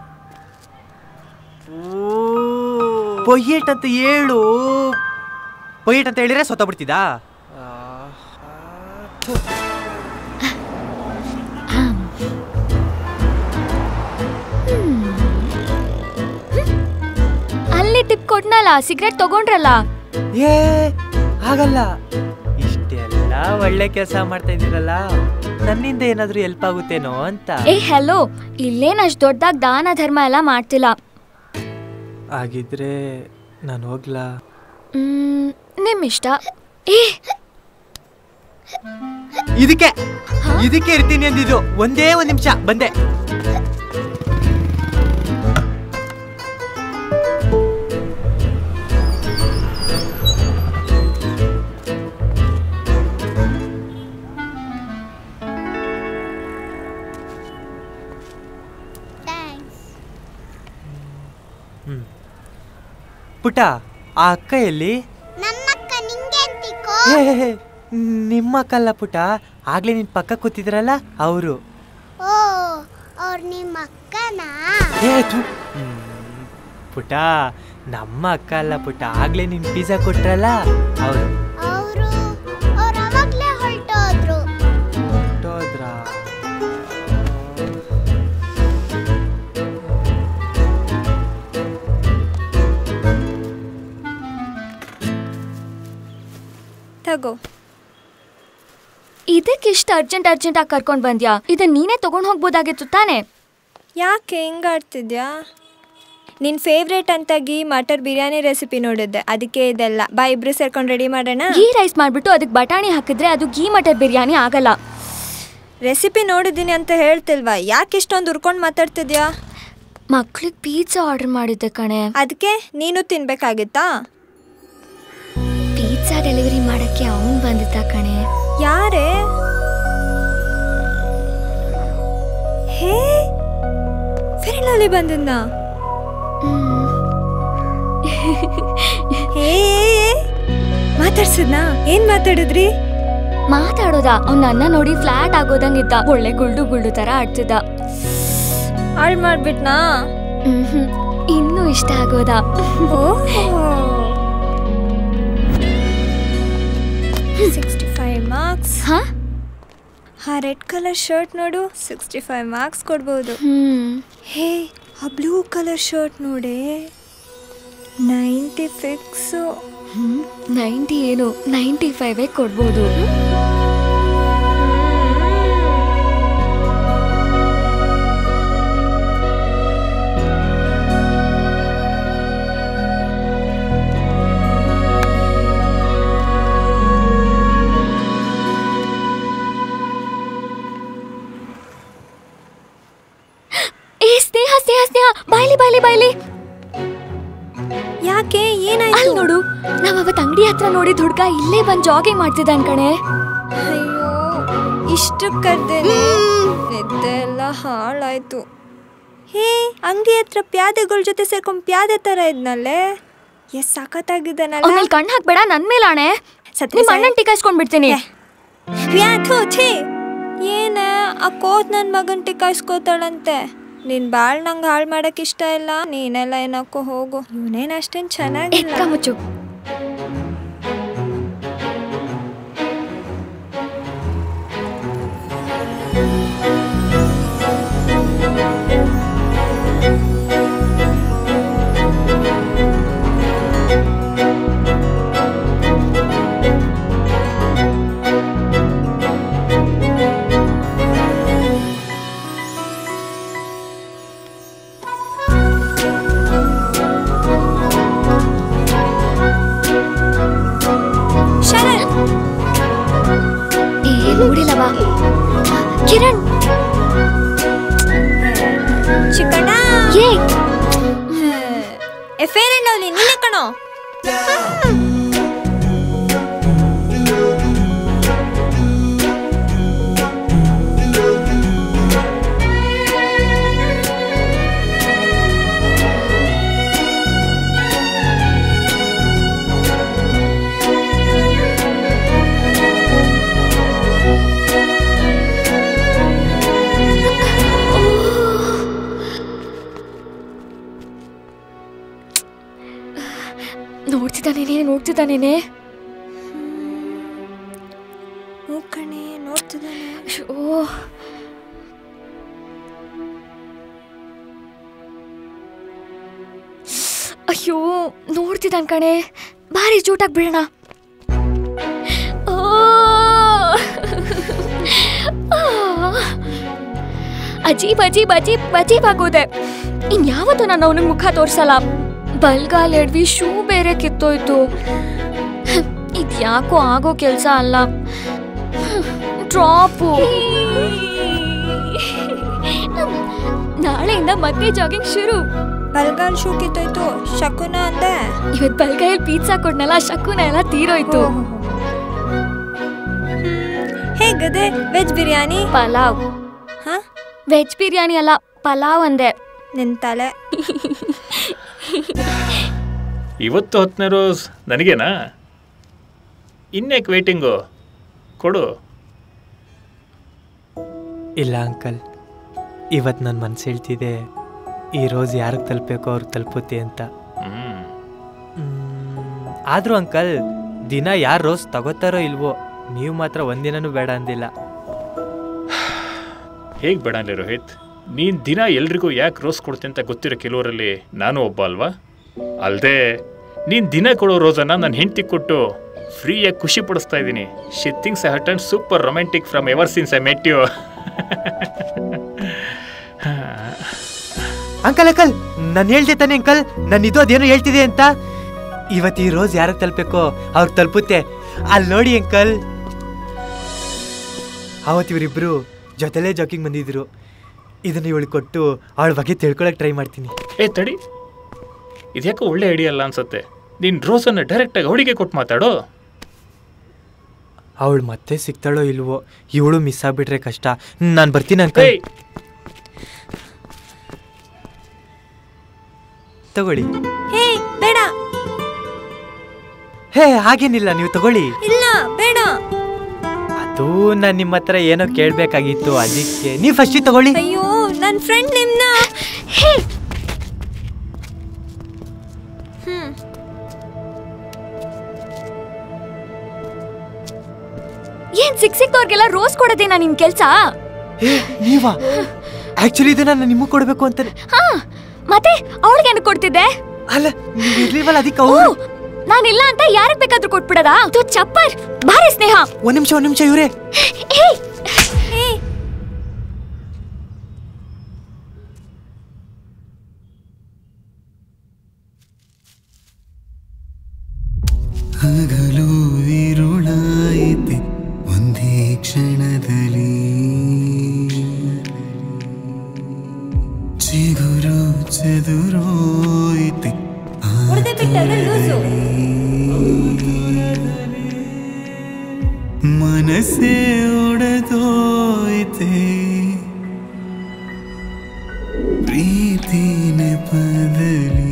ಪೊಯ್ಯೇಟ್ ಅಂತ ಹೇಳು ಪೊಯ್ಯೇಟ್ ಅಂತ ಹೇಳಿದ್ರೆ ಸೊತ್ತಬಿಡ್ತಿದ್ದಾ ಅಲ್ಲಿ ಟಿಪ್ ಕೊಟ್ನಲ್ಲ ಸಿಗರೇಟ್ ತಗೊಂಡ್ರಲ್ಲ ಏ ಆಗಲ್ಲ ಇಷ್ಟೆಲ್ಲ ಒಳ್ಳೆ ಕೆಲಸ ಮಾಡ್ತಾ ಇದೀರಲ್ಲ ನನ್ನಿಂದ ಏನಾದ್ರೂ ಹೆಲ್ಪ್ ಆಗುತ್ತೇನೋ ಅಂತ ಏ ಹೆಲೋ ಇಲ್ಲೇನ್ ಅಷ್ಟ್ ದೊಡ್ಡದಾಗ್ ದಾನ ಧರ್ಮ ಎಲ್ಲ ಮಾಡ್ತಿಲ್ಲ ಆಗಿದ್ರೆ ನಾನು ಹೋಗ್ಲಾ ಮ್, ನಿಮ್ ಇಷ್ಟ ಏ ಇದಕ್ಕೆ ಇದಕ್ಕೆ ಇರ್ತೀನಿ ಅಂದಿದ್ದು ಒಂದೇ ಒಂದ್ ನಿಮಿಷ ಬಂದೆ ಪುಟ ಆ ಅಕ್ಕ ಎಲ್ಲಿ ನಮ್ಮಕ್ಕ ನಿಂಗೆ ಅಂತಿಕೋ ಹೇ, ಹೇ, ಹೇ, ನಿಮ್ಮ ಅಕ್ಕಲ್ಲ ಪುಟ ಆಗ್ಲೇ ನಿನ್ ಪಕ್ಕ ಕೂತಿದ್ರಲ್ಲ ಅವರು ಓ ಅವ್ರ ನಿಮ್ಮ ಅಕ್ಕನಾ ಪುಟ ನಮ್ಮ ಅಕ್ಕ ಅಲ್ಲ ಪುಟ ಆಗ್ಲೇ ನಿನ್ ಪಿಜ್ಜಾ ಕೊಟ್ರಲ್ಲ ಅವರು ಅವರು ಅವ್ರು ಅವಾಗ್ಲೇ ಹೊರಟೋದ್ರು ಹೊರ್ಟೋದ್ರಾ? ತಗೋ ಇದಕ್ಕೆ ಇಷ್ಟು ಅರ್ಜೆಂಟ್ ಅರ್ಜೆಂಟ್ ಆಗಿ ಕರ್ಕೊಂಡ್ ಬಂದ್ಯಾ ಇದನ್ನ ನೀನೇ ತಗೊಂಡ್ ಹೋಗ್ಬೋದಾಗಿತ್ತು ತಾನೇ ಯಾಕೆ ಹಿಂಗಾಡ್ತಿದ್ಯಾ ನಿನ್ ಫೇವ್ರೇಟ್ ಅಂತ ಗೀ ಮಟರ್ ಬಿರಿಯಾನಿ ರೆಸಿಪಿ ನೋಡಿದ್ದೆ ಅದಕ್ಕೆ ಇದೆಲ್ಲ ಬಾ ಇಬ್ರು ಸೇರ್ಕೊಂಡು ರೆಡಿ ಮಾಡೋಣ ಗೀ ರೈಸ್ ಮಾಡ್ಬಿಟ್ಟು ಅದಕ್ಕೆ ಬಟಾಣಿ ಹಾಕಿದ್ರೆ ಅದು ಗೀ ಮಟರ್ ಬಿರಿಯಾನಿ ಆಗಲ್ಲ ರೆಸಿಪಿ ನೋಡಿದ್ದೀನಿ ಅಂತ ಹೇಳ್ತಿಲ್ವಾ ಯಾಕೆ ಇಷ್ಟೊಂದು ಉರ್ಕೊಂಡು ಮಾತಾಡ್ತಿದ್ಯಾ ಮಕ್ಳಿಗೆ ಪೀಜ್ಜಾ ಆರ್ಡರ್ ಮಾಡಿದ್ದೆ ಕಣೆ ಅದಕ್ಕೆ ನೀನು ತಿನ್ಬೇಕಾಗಿತ್ತಾ ಪೀಜ್ಜಾ ಡೆಲಿವರಿ ಮಾಡಕ್ಕೆ ಅವನ್ ಬಂದಿದ್ದ ಕಣೆ ಯಾರೇ ಹೇ ಫೆರಳಲ್ಲಿ ಬಂದನ್ನ ಹೇ ಮಾತಾಡ್ಸಿದ್ನಾ ಏನ್ ಮಾತಾಡಿದ್ರಿ ಮಾತಾಡೋದ ಅವ್ನ ಅನ್ನ ನೋಡಿ ಫ್ಲಾಟ್ ಆಗೋದಂಗಿದ್ದ ಒಳ್ಳೆ ಗುಳ್ಡು ಗುಳ್ಡು ತರ ಆಡ್ತಿದ್ದ ಹಾಳ್ ಮಾಡ್ಬಿಟ್ನಾ ಮ್ಹ್ಮ್. ಇನ್ನೂ ಇಷ್ಟ ಆಗೋದ ಸಿಕ್ಸ್ಟಿ ಫೈವ್ ಮಾರ್ಕ್ಸ್ ಹಾ ಆ ರೆಡ್ ಕಲರ್ ಶರ್ಟ್ ನೋಡು ಸಿಕ್ಸ್ಟಿ ಫೈವ್ ಮಾರ್ಕ್ಸ್ ಕೊಡ್ಬೋದು ಹ್ಮ್ ಹೇ ಆ ಬ್ಲೂ ಕಲರ್ ಶರ್ಟ್ ನೋಡಿ ನೈಂಟಿ ಫಿಕ್ಸು ನೈಂಟಿ ಏನು ನೈಂಟಿ ಫೈವೇ ಕೊಡ್ಬೋದು ಏ ಸ್ನೇಹ ಸ್ನೇಹ ಸ್ನೇಹ ಬಾಯ್ಲಿ ಬಾಯ್ಲಿ ಬಾಯ್ಲಿ ಯಾಕೆ ಅಲ್ಲಿ ಏನಾಯ್ತು ನೋಡು ನಾವ್ ಅವತ್ ಅಂಗಡಿ ಹತ್ರ ನೋಡಿದ ಹುಡ್ಗ ಇಲ್ಲೇ ಬಂದ್ ಜಾಗಿಂಗ್ ಮಾಡ್ತಿದ್ದಾನ್ ಕಣೆ ಅಯ್ಯೋ ಇಷ್ಟು ಕರ್ದೇನೆ ನಿದ್ದೆ ಎಲ್ಲ ಹಾಳಾಯ್ತು ಹೇ ಅಂಗಡಿ ಹತ್ರ ಪ್ಯಾದೆಗಳ ಜೊತೆ ಸೇರ್ಕೊಂಡ್ ಪ್ಯಾದೆ ತರ ಇದ್ನಲ್ಲೇ ಎಷ್ಟ್ ಸಾಕತ್ತಾಗಿದ್ದಾನಲ್ಲ ಆಮೇಲೆ ಕಣ್ ಹಾಕ್ಬೇಡ ನನ್ ಮೇಲಾಣೆ ಸತ್ರೆ ನಿಮ್ ಸಾಯ್- ಅಣ್ಣನ್ ಟಿಕಾಯಿಸ್ಕೊಂಡ್ ಬಿಡ್ತೀನಿ ವ್ಯಾಥು ಛೀ ಏನ ಆ ಕೋತ್ ನನ್ನ ಮಗನ್ ಟಿಕಾಯಿಸ್ಕೋತಾಳಂತೆ ನಿನ್ ಬಾಳ್ ನಂಗೆ ಹಾಳು ಮಾಡಕ್ ಇಷ್ಟ ಇಲ್ಲ ನೀನೆಲ್ಲ ಏನಕ್ಕೋ ಹೋಗು ಇವನೇನ್ ಅಷ್ಟೇನ್ ಚೆನ್ನಾಗಿಲ್ಲ ಎಕ್ಕ ಮುಚ್ಚು ಶರಣ್ ಏ ನೋಡಿಲ್ಲವಾ ಕಿರಣ್ ಚಿಕ್ಕಣ್ಣ ಏ ಎ ಫೇರ್ ಅಂಡ್ ಲವ್ಲಿ ನಿನ್ನೆ ಕಣೋ ನೋಡ್ತಿದ್ದಾನೇನೆ ನೋಡ್ತಿದ್ದಾನೇನೆ ಹ್ಞೂ ಕಣೆ ನೋಡ್ತಿದ್ದಾನೆ ಓ ಅಯ್ಯೋ ನೋಡ್ತಿದ್ದಾನ್ ಕಣೆ ಭಾರಿ ಜೂಟಾಗಿ ಬಿಡೋಣ ಓ ಅಜೀಬ್ ಅಜೀಬ್ ಅಜೀಬ್ ಅಜೀಬ್ ಆಗೋದೆ ಇನ್ ಯಾವತ್ತೂ ನಾನು ಅವನಿಗೆ ಮುಖ ತೋರ್ಸಲ್ಲ ಬಲ್ಗಾಲ್ ಎಡ್ವಿ ಶೂ ಬೇರೆ ಕಿತ್ತೋಯ್ತು ಇದ್ಯಾಕೋ ಆಗೋ ಕೆಲಸ ಅಲ್ಲ ಡ್ರಾಪು ನಾಳೆಯಿಂದ ಮತ್ತೆ ಜಾಗಿಂಗ್ ಶುರು ಬಲ್ಗಾಲ್ ಶೂ ಕಿತ್ತೋಯ್ತು ಶಕುನ ಅಂದೆ ಇವತ್ ಬಲ್ಗಾಯಲ್ಲಿ ಪೀತ್ಸಾ ಕೊಡ್ನಲ್ಲ ಶಕುನ ಎಲ್ಲ ತೀರೋಯ್ತು ಹೇಗದೆ ವೆಜ್ ಬಿರಿಯಾನಿ ಪಲಾವ್ ಹಾ ವೆಜ್ ಬಿರಿಯಾನಿ ಅಲ್ಲ ಪಲಾವ್ ಅಂದೆ ನಿನ್ ತಲೆ ಇವತ್ತು ಹತ್ತನೇ ರೋಸ್ ನನಗೇನಾ ಇನ್ನೇಕೆ ವೇಟಿಂಗು ಕೊಡು ಇಲ್ಲ ಅಂಕಲ್ ಇವತ್ತು ನನ್ನ ಮನ್ಸು ಹೇಳ್ತಿದೆ ಈ ರೋಸ್ ಯಾರಿಗೆ ತಲುಪಬೇಕೋ ಅವ್ರಿಗೆ ತಲುಪುತ್ತೆ ಅಂತ ಆದರೂ ಅಂಕಲ್ ದಿನ ಯಾರು ರೋಸ್ ತಗೋತಾರೋ ಇಲ್ವೋ ನೀವು ಮಾತ್ರ ಒಂದಿನನೂ ಬೇಡ ಅಂದಿಲ್ಲ ಹೇಗೆ ಬೇಡ ಅನ್ಲಿ ರೋಹಿತ್ ನೀನು ದಿನ ಎಲ್ರಿಗೂ ಯಾಕೆ ರೋಸ್ ಕೊಡ್ತೀನಿ ಅಂತ ಗೊತ್ತಿರೋ ಕೆಲವರಲ್ಲಿ ನಾನು ಒಬ್ಬ ಅಲ್ವಾ ಅಲ್ಲದೆ ನೀನು ದಿನ ಕೊಡೋ ರೋಸನ್ನು ನನ್ನ ಹೆಂಡತಿ ಕೊಟ್ಟು ಫ್ರೀಯಾಗಿ ಖುಷಿ ಪಡಿಸ್ತಾ ಇದ್ದೀನಿ she things I had done super romantic from ever since I met you uncle uncle ನಾನು ಹೇಳ್ದೆ ತಾನೆ ಅಂಕಲ್ ನಾನು ಇದು ಅದೇನೋ ಹೇಳ್ತಿದೆ ಅಂತ ಇವತ್ತು ಈ ರೋಸ್ ಯಾರಿಗೆ ತಲುಪಬೇಕೋ ಅವ್ರಿಗೆ ತಲುಪುತ್ತೆ ಅಲ್ಲಿ ನೋಡಿ ಅಂಕಲ್ ಅವತ್ತು ಇವರಿಬ್ರು ಜೊತೆಲೇ ಜಾಕಿಂಗ್ ಬಂದಿದ್ರು ಇದನ್ನ ಇವಳು ಕೊಟ್ಟು ಅವಳ ಬಗ್ಗೆ ತಿಳ್ಕೊಳಕ್ ಟ್ರೈ ಮಾಡ್ತೀನಿ ಏ ತಡಿ ಇದ್ಯಾಕೋ ಒಳ್ಳೆ ಐಡಿಯಾ ಅಲ್ಲ ಅನ್ಸುತ್ತೆ ನೀನು ರೋಸನ್ನು ಡೈರೆಕ್ಟಾಗಿ ಅವಳಿಗೆ ಕೊಟ್ಟು ಮಾತಾಡೋ ಅವಳು ಮತ್ತೆ ಸಿಗ್ತಾಳೋ ಇಲ್ವೋ ಇವಳು ಮಿಸ್ ಆಗ್ಬಿಟ್ರೆ ಕಷ್ಟ ನಾನು ಬರ್ತೀನಿ ಅಂಕಲ್ ಏಯ್ ತಗೊಳ್ಳಿ ಹೇ ಬೇಡ ಹೇ ಹಾಗೇನಿಲ್ಲ ನೀವು ತಗೊಳ್ಳಿ ಇಲ್ಲ ಬೇಡ ಅದು ನಾನು ನಿಮ್ಮ ಹತ್ರ ಏನೋ ಕೇಳಬೇಕಾಗಿತ್ತು ಅದಕ್ಕೆ ನೀವು ಫಸ್ಟಿ ತಗೊಳ್ಳಿ ಅಯ್ಯೋ ನನ್ನ ಫ್ರೆಂಡ್ ನಿಮ್ನ ಹ್ಮ್ ಏನ್ ಸಿಕ್ ಸಿಕ್ತವ್ರಿಗೆಲ್ಲ ರೋಸ್ ಕೊಡೋದೇನಾ ನಿನ್ ಕೆಲ್ಸ ಹೇ ನೀವಾ ಆಕ್ಚುಲಿ ಇದನ್ನ ನಾನು ನಿಮಗೆ ಕೊಡಬೇಕು ಅಂತ ಹಾ ಮತ್ತೆ ಅವಳಿಗೆ ಏನು ಕೊಡ್ತಿದ್ದೆ ಅಲ್ಲ ನೀವು ಇರ್ಲಿಲ್ವಲ್ಲ ಅದಕ್ಕೆ ಓ, ಅವ್ರು ನಾನಿಲ್ಲ ಅಂತ ಯಾರಿಗ್ ಬೇಕಾದ್ರೂ ಕೊಟ್ಬಿಡದಾ ತು ಚಪ್ಪರ್ ಬಾರಿ ಸ್ನೇಹ ಒಂದ್ ನಿಮಿಷ ಒಂದ್ ನಿಮಿಷ ಇವ್ರೆ ಏಯ್ ಹಗಲು ಇರುಳಾಯಿತೆ ಒಂದೇ ಕ್ಷಣದಲ್ಲಿ ಚಿಗುರು ಚದುರೋಯ್ತೆ ಮನಸ್ಸೇ ಒಡೆದೋಯ್ತೆ ಪ್ರೀತಿ ನೆಪದಲ್ಲಿ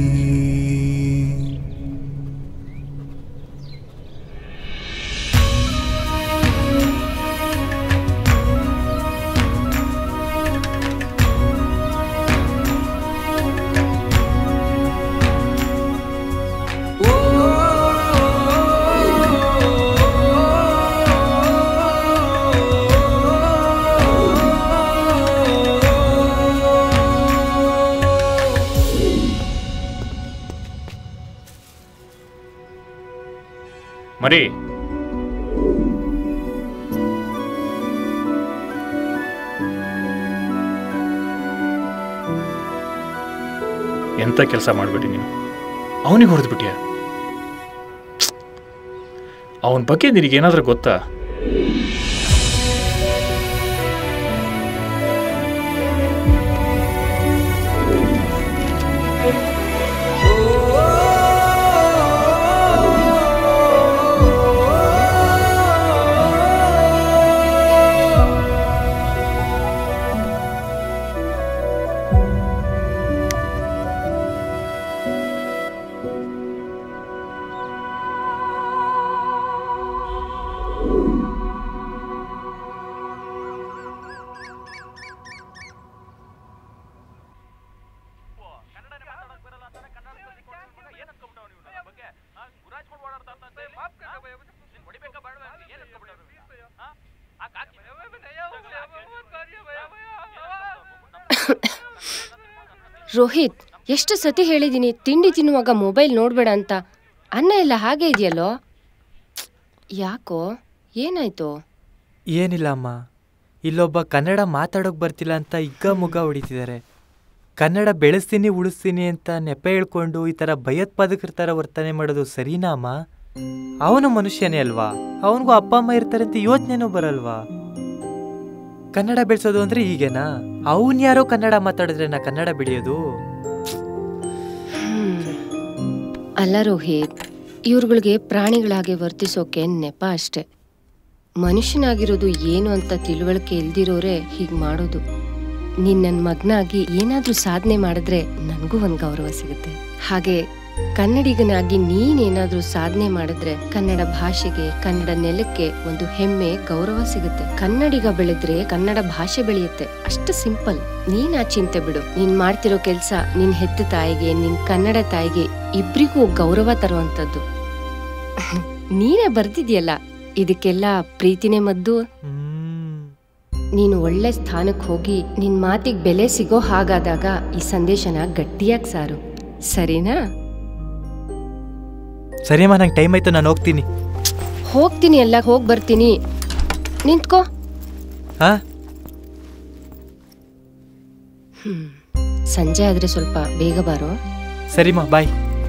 ಮರಿ ಎಂತ ಕೆಲಸ ಮಾಡ್ಬಿಟ್ಟಿ ನೀನು ಅವನಿಗೆ ಹೊಡೆದ್ಬಿಟ್ಯ ಅವನ ಬಗ್ಗೆ ನಿನಗೇನಾದ್ರೂ ಗೊತ್ತಾ ರೋಹಿತ್ ಎಷ್ಟು ಸತಿ ಹೇಳಿದ್ದೀನಿ ತಿಂಡಿ ತಿನ್ನುವಾಗ ಮೊಬೈಲ್ ನೋಡಬೇಡ ಅಂತ ಅನ್ನ ಎಲ್ಲ ಹಾಗೆ ಇದೆಯಲ್ಲೋ ಯಾಕೋ ಏನಾಯ್ತು ಏನಿಲ್ಲ ಅಮ್ಮ ಇಲ್ಲೊಬ್ಬ ಕನ್ನಡ ಮಾತಾಡೋಕೆ ಬರ್ತಿಲ್ಲ ಅಂತ ಇಗ್ಗ ಮುಗ್ಗ ಹೊಡಿತಿದ್ದಾರೆ ಕನ್ನಡ ಬೆಳೆಸ್ತೀನಿ ಉಳಿಸ್ತೀನಿ ಅಂತ ನೆಪ ಹೇಳ್ಕೊಂಡು ಈ ಥರ ಭಯೋತ್ಪಾದಕರ ಥರ ವರ್ತನೆ ಮಾಡೋದು ಸರಿನಾ ಅಮ್ಮ ಅವನು ಮನುಷ್ಯನೇ ಅಲ್ವಾ ಅವನಿಗೂ ಅಪ್ಪ ಅಮ್ಮ ಇರ್ತಾರೆ ಅಂತ ಯೋಚನೆನೂ ಬರಲ್ವಾ ಕನ್ನಡ ಬೆಳೆಸೋದು ಅಂದ್ರೆ ಹೀಗೇನಾ ಅವನ್ ಯಾರೋ ಕನ್ನಡ ಮಾತಾಡಿದ್ರೆ ನಾ ಕನ್ನಡ ಬೆಳೆಯೋದು ಅಲ್ಲ ರೋಹಿತ್ ಇವ್ರುಗಳಿಗೆ ಪ್ರಾಣಿಗಳಾಗಿ ವರ್ತಿಸೋಕೆ ನೆಪ ಅಷ್ಟೆ ಮನುಷ್ಯನಾಗಿರೋದು ಏನು ಅಂತ ತಿಳುವಳಿಕೆ ಇಲ್ದಿರೋರೆ ಹೀಗ್ ಮಾಡೋದು ನೀನ್ ನನ್ನ ಮಗನಾಗಿ ಏನಾದ್ರೂ ಸಾಧನೆ ಮಾಡಿದ್ರೆ ನನಗೂ ಒಂದ್ ಗೌರವ ಸಿಗುತ್ತೆ ಹಾಗೆ ಕನ್ನಡಿಗನಾಗಿ ನೀನೇನಾದ್ರೂ ಸಾಧನೆ ಮಾಡಿದ್ರೆ ಕನ್ನಡ ಭಾಷೆಗೆ ಕನ್ನಡ ನೆಲಕ್ಕೆ ಒಂದು ಹೆಮ್ಮೆ ಗೌರವ ಸಿಗುತ್ತೆ ಕನ್ನಡಿಗ ಬೆಳೆದ್ರೆ ಕನ್ನಡ ಭಾಷೆ ಬೆಳೆಯುತ್ತೆ ಅಷ್ಟು ಸಿಂಪಲ್ ನೀನ್ ಆ ಚಿಂತೆ ಬಿಡು ನೀನ್ ಮಾಡ್ತಿರೋ ಕೆಲ್ಸ ನಿನ್ ಹೆತ್ತ ತಾಯಿಗೆ ನಿನ್ ಕನ್ನಡ ತಾಯಿಗೆ ಇಬ್ರಿಗೂ ಗೌರವ ತರುವಂತದ್ದು ನೀನೇ ಬರ್ದಿದ್ಯಲ್ಲ ಇದಕ್ಕೆಲ್ಲ ಪ್ರೀತಿನೇ ಮದ್ದು ನೀನು ಒಳ್ಳೆ ಸ್ಥಾನಕ್ಕೆ ಹೋಗಿ ನಿನ್ ಮಾತಿಗೆ ಬೆಲೆ ಸಿಗೋ ಹಾಗಾದಾಗ ಈ ಸಂದೇಶನ ಗಟ್ಟಿಯಾಗಿ ಸಾರು ಸರಿನಾ ಸರಿಯಮ್ಮ ನಂಗೆ ಟೈಮ್ ಆಯ್ತು ನಾನು ಹೋಗ್ತೀನಿ ಹೋಗ್ತೀನಿ ಎಲ್ಲ ಹೋಗ್ ಬರ್ತೀನಿ ನಿಂತ್ಕೋ ಹಾ ಹ್ಮ್ ಸಂಜೆ ಆದ್ರೆ ಸ್ವಲ್ಪ ಬೇಗ ಬಾರೋ ಸರಿಮಾ ಬಾಯ್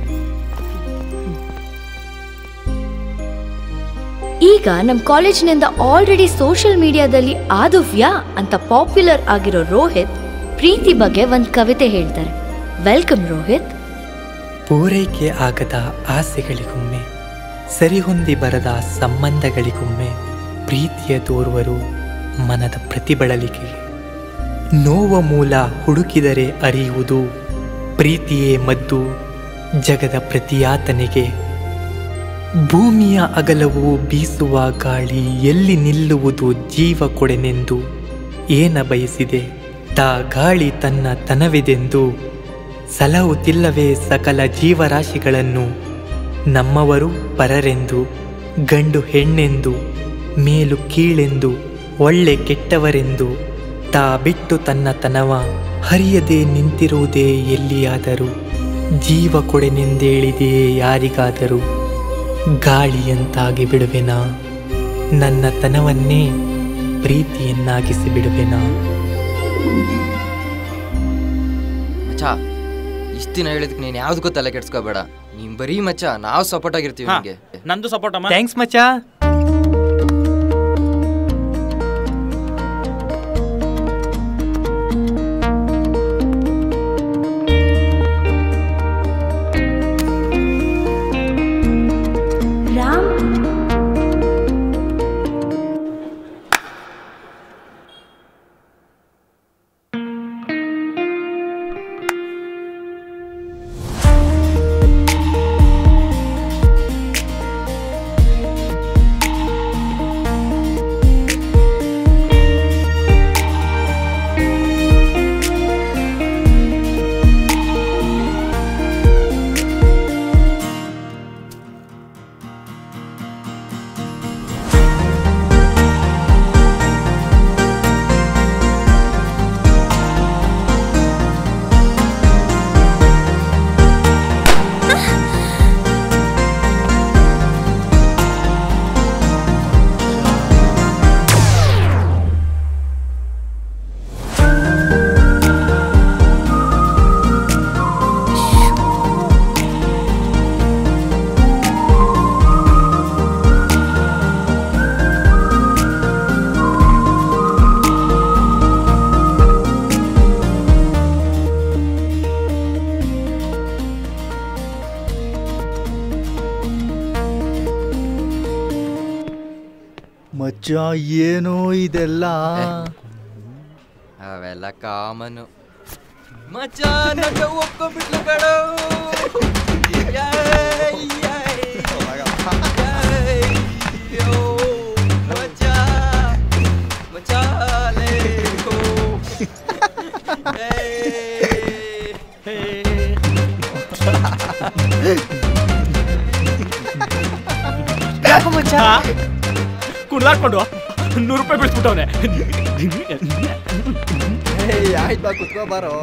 ಈಗ ನಮ್ಮ ಕಾಲೇಜಿನಿಂದ ಆಲ್ರೆಡಿ ಸೋಷಿಯಲ್ ಮೀಡಿಯಾದಲ್ಲಿ ಆದುವ್ಯಾ ಅಂತ ಪಾಪ್ಯುಲರ್ ಆಗಿರೋ ರೋಹಿತ್ ಪ್ರೀತಿ ಬಗ್ಗೆ ಒಂದು ಕವಿತೆ ಹೇಳ್ತಾರೆ ವೆಲ್ಕಮ್ ರೋಹಿತ್ ಪೂರೈಕೆ ಆಗದ ಆಸೆಗಳಿಗೊಮ್ಮೆ ಸರಿಹೊಂದಿ ಬರದ ಸಂಬಂಧಗಳಿಗೊಮ್ಮೆ ಪ್ರೀತಿಯ ತೋರುವರು ಮನದ ಪ್ರತಿಬಳಲಿಕೆಗೆ ನೋವ ಮೂಲ ಹುಡುಕಿದರೆ ಅರಿಯುವುದು ಪ್ರೀತಿಯೇ ಮದ್ದು ಜಗದ ಪ್ರತಿಯಾತನೆಗೆ ಭೂಮಿಯ ಅಗಲವು ಬೀಸುವ ಗಾಳಿ ಎಲ್ಲಿ ನಿಲ್ಲುವುದು ಜೀವ ಕೊಡೆನೆಂದು ಏನ ಬಯಸಿದೆ ತಾ ಗಾಳಿ ತನ್ನ ತನವಿದೆಂದು ಸಲಹುತ್ತಿಲ್ಲವೇ ಸಕಲ ಜೀವರಾಶಿಗಳನ್ನು ನಮ್ಮವರು ಪರರೆಂದು ಗಂಡು ಹೆಣ್ಣೆಂದು ಮೇಲು ಕೀಳೆಂದು ಒಳ್ಳೆ ಕೆಟ್ಟವರೆಂದು ತಾ ಬಿಟ್ಟು ತನ್ನ ತನವ ಹರಿಯದೆ ನಿಂತಿರುವುದೇ ಎಲ್ಲಿಯಾದರೂ ಜೀವ ಕೊಡೆನೆಂದೇಳಿದೆಯೇ ಯಾರಿಗಾದರೂ ಗಾಳಿಯಂತಾಗಿ ಬಿಡುವೆನಾ ನನ್ನ ತನವನ್ನೇ ಪ್ರೀತಿಯನ್ನಾಗಿಸಿ ಬಿಡುವೆನಾ ಮಚ್ಚ ಇಷ್ಟ ದಿನ ಹೇಳಿದಕ್ಕೆ ನೀನು ಯಾವ್ದಕ್ಕೂ ತಲೆ ಕೆಡ್ಸ್ಕೋಬೇಡ ನೀನ್ ಬರೀ ಮಚ್ಚ ನಾವು ಸಪೋರ್ಟ್ ಆಗಿರ್ತೀವಿ ಹಾ, ನಿಮಗೆ ನಂದು ಸಪೋರ್ಟ್ ಅಮ್ಮ ಥ್ಯಾಂಕ್ಸ್ ಮಚ್ಚಾ ರಾಮ್ ಮಚ್ಚ ಏನೋ ಇದೆಲ್ಲ ಅವೆಲ್ಲ ಕಾಮನು ಮಚ್ಚ ನನ್ನ ಒಪ್ಕೊಂಡ್ಬಿಟ್ಲು ಕಣೋ ಅಯ್ಯೋ, ಮಚ್ಚ, ಮಚ್ಚ, ಲೇಕೋ. ಕುಡ್ದಾಡ್ಕೊಂಡು ನೂರು ರೂಪಾಯಿ ಬಿಡ್ಸ್ಬಿಟ್ಟವನೆ ಆಯ್ತು ಬಾ ಕುತ್ಕೋ ಬಾರೋ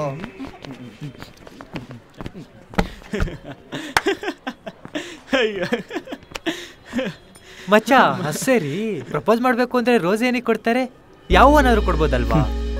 ಮಚ್ಚ ಸರಿ ಪ್ರಪೋಸ್ ಮಾಡ್ಬೇಕು ಅಂದ್ರೆ ರೋಸ್ ಏನಕ್ಕೆ ಕೊಡ್ತಾರೆ ಯಾವನಾದ್ರೂ ಕೊಡ್ಬೋದಲ್ವಾ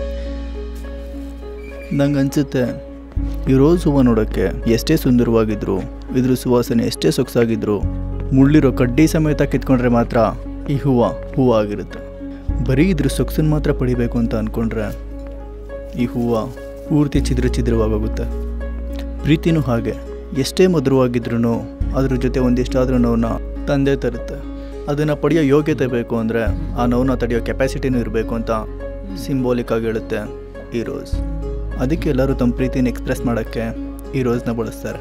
ನಂಗೆ ಅನ್ಸುತ್ತೆ ಈ ರೋಸ್ ಹೂವು ನೋಡೋಕ್ಕೆ ಎಷ್ಟೇ ಸುಂದರವಾಗಿದ್ರು ಇದ್ರ ಸುವಾಸನೆ ಎಷ್ಟೇ ಸೊಗಸಾಗಿದ್ರು ಮುಳ್ಳಿರೋ ಕಡ್ಡಿ ಸಮೇತ ಕಿತ್ಕೊಂಡ್ರೆ ಮಾತ್ರ ಈ ಹೂವು ಹೂವು ಆಗಿರುತ್ತೆ ಬರೀ ಇದ್ರ ಸೊಗಸನ್ನು ಮಾತ್ರ ಪಡಿಬೇಕು ಅಂತ ಅಂದ್ಕೊಂಡ್ರೆ ಈ ಹೂವು ಪೂರ್ತಿ ಛಿದ್ರ ಛಿದ್ರವಾಗೋಗುತ್ತೆ ಪ್ರೀತಿನೂ ಹಾಗೆ ಎಷ್ಟೇ ಮಧುರವಾಗಿದ್ರೂ ಅದ್ರ ಜೊತೆ ಒಂದಿಷ್ಟಾದ್ರೂ ನೋವನ್ನ ತಂದೆ ತರುತ್ತೆ ಅದನ್ನು ಪಡೆಯೋ ಯೋಗ್ಯತೆ ಬೇಕು ಅಂದರೆ ಆ ನೋವನ್ನ ತಡೆಯೋ ಕೆಪಾಸಿಟಿನೂ ಇರಬೇಕು ಅಂತ ಸಿಂಬೋಲಿಕ್ ಆಗಿ ಹೇಳುತ್ತೆ ಈ ರೋಸ್ ಅದಕ್ಕೆ ಎಲ್ಲರೂ ತಮ್ಮ ಪ್ರೀತಿನ ಎಕ್ಸ್ಪ್ರೆಸ್ ಮಾಡೋಕ್ಕೆ ಈ ರೋಸ್ನ ಬಳಸ್ತಾರೆ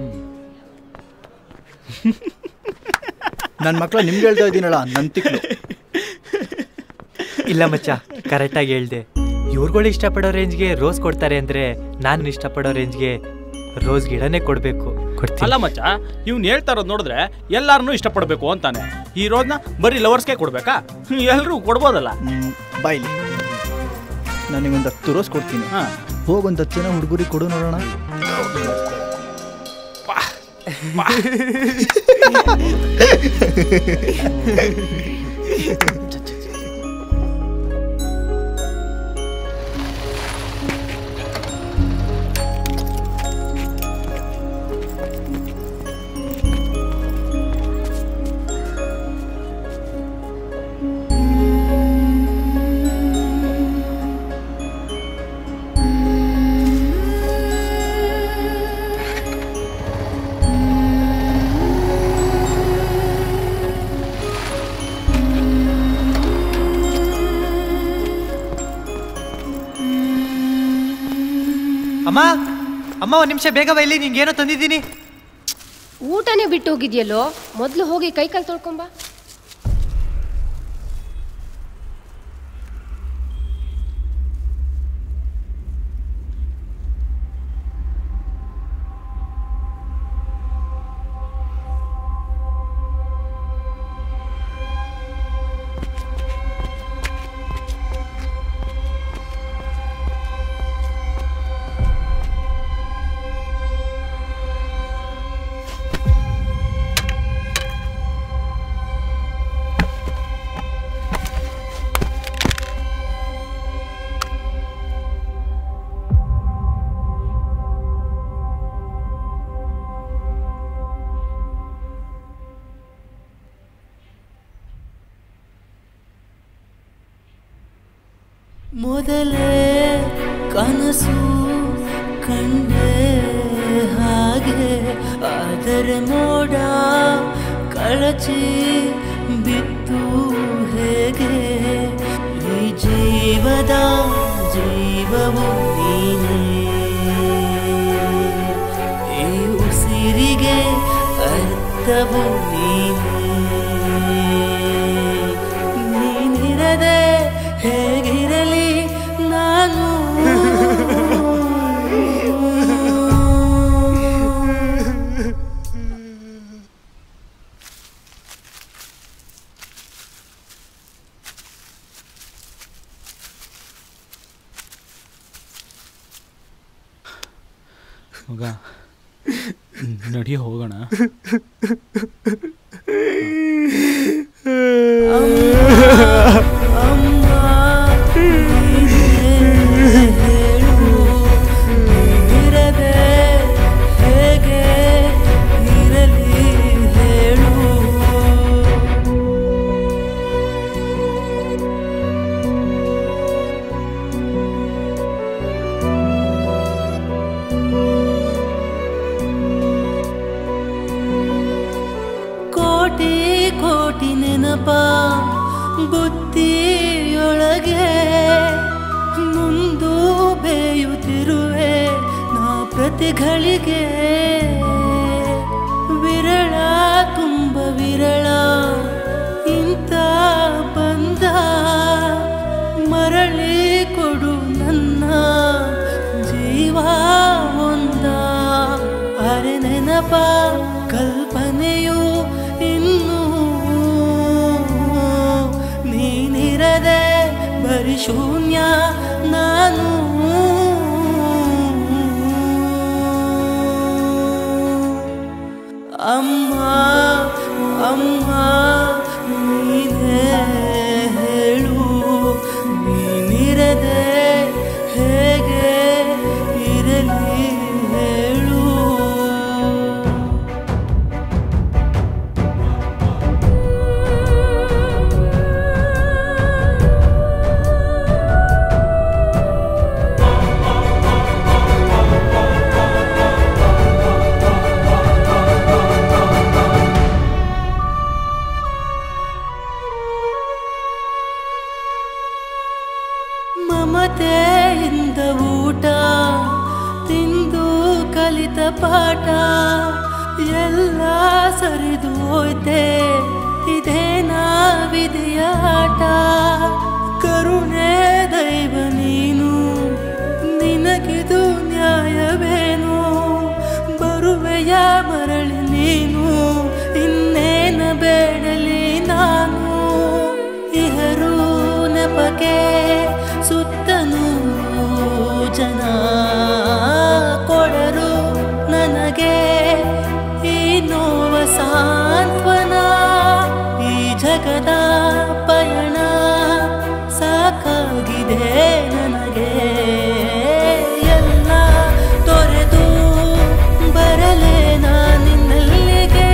ನನ್ನ ಮಕ್ಕಳು ನಿಮ್ಗೆ ಹೇಳ್ತಾ ಇದ್ದೀನಲ್ಲ ನನ್ನ ತಿಕ್ಳು ಇಲ್ಲ ಮಚ್ಚ ಕರೆಕ್ಟಾಗಿ ಹೇಳ್ದೆ ಇವ್ರುಗಳು ಇಷ್ಟಪಡೋ ರೇಂಜ್ಗೆ ರೋಸ್ ಕೊಡ್ತಾರೆ ಅಂದ್ರೆ ನಾನು ಇಷ್ಟಪಡೋ ರೇಂಜ್ಗೆ ರೋಸ್ ಗಿಡನೇ ಕೊಡಬೇಕು ಕೊಡ್ತೀನಿ ಅಲ್ಲ ಮಚ್ಚ ಇವ್ನು ಹೇಳ್ತಾ ಇರೋದು ನೋಡಿದ್ರೆ ಎಲ್ಲಾರನ್ನೂ ಇಷ್ಟಪಡಬೇಕು ಅಂತಾನೆ ಈ ರೋಜ್ನ ಬರೀ ಲವರ್ಸ್ಗೆ ಕೊಡ್ಬೇಕಾ ಎಲ್ಲರೂ ಕೊಡ್ಬೋದಲ್ಲ ಬಾಯ್ಲಿ ನನಗೊಂದು ಹತ್ತು ರೋಸ್ ಕೊಡ್ತೀನಿ ಹೋಗೊಂದು ಹತ್ತು ಜನ ಹುಡುಗರಿಗೆ ಕೊಡು ನೋಡೋಣ ಅಮ್ಮ ಅಮ್ಮ ಒಂದು ನಿಮಿಷ ಬೇಗ ಬೈಲಿ ನಿಂಗೇನೋ ತಂದಿದ್ದೀನಿ ಊಟನೇ ಬಿಟ್ಟು ಹೋಗಿದ್ಯಲ್ಲೋ ಮೊದಲು ಹೋಗಿ ಕೈ ಕಾಲು ತೊಳ್ಕೊಂಬ ಮೊದಲೇ ಕನಸು ಕಂಡೆ ಹಾಗೆ ಆದರೆ ಮೋಡ ಕಳಚಿ ಬಿತ್ತು ಹೇಗೆ ಈ ಜೀವದ ಜೀವವು ನೀನೇ ಈ ಉಸಿರಿಗೆ ಅರ್ಥವು ನೀನೇ ನೀನಿರದೆ ಹೇಗಿರಲಿ ನಾನು ಮಗ ನಡಿ ಹೋಗೋಣ ನೀನಿರದೆ ಹೇಗೆ ಇರಲಿ ಹೇಳು ಕೋಟಿ ಕೋಟಿ ನೆನಪ ಬುದ್ಧಿಯೊಳಗೆ ಮುಂದು ಬೇಯುತ್ತಿರುವೆ ನಾ ಪ್ರತಿಗಳಿಗೆ ವಿರಳ ತುಂಬ ವಿರಳ ಇಂಥ ಬಂದ ಮರಳಿ ಕೊಡು ನನ್ನ ಜೀವ ಒಂದ ಅರೆ ನೆನಪ ಕಲ್ಪನೆಯು ಇನ್ನೂ ನೀನಿರದೆ ಬರಿ ಶೂನ್ಯ ನಾನು ಅಮ್ಮ ಅಮ್ಮ ನೀನೇ ಹೇಳು ನೀ ಮಮತೆಯಿಂದ ಊಟ ತಿಂದು ಕಲಿತ ಪಾಠ ಎಲ್ಲ ಸರಿದು ಹೋಯ್ತೆ ಇದೇನಾ ವಿಧಿಯ ಆಟ ಕರುಣೆ ದೈವ ನೀನು ನಿನಗಿದು ನ್ಯಾಯವೇನು ಬರುವೆಯ ಮರಳಿ ನೀನು ಇನ್ನೇನ ಬೇಡಲಿ ನಾನು ಇಹರು ನೆಪಕ್ಕೆ ಸುತ್ತನೂ ಜನ ಕೊಡರು ನನಗೆ ಈ ನೋವ ಸಾಂತ್ವನ ಈ ಜಗದ ಪಯಣ ಸಾಕಾಗಿದೆ ನನಗೆ ಎಲ್ಲ ತೊರೆದು ಬರಲೇ ನಾನಿನ್ನಲ್ಲಿಗೆ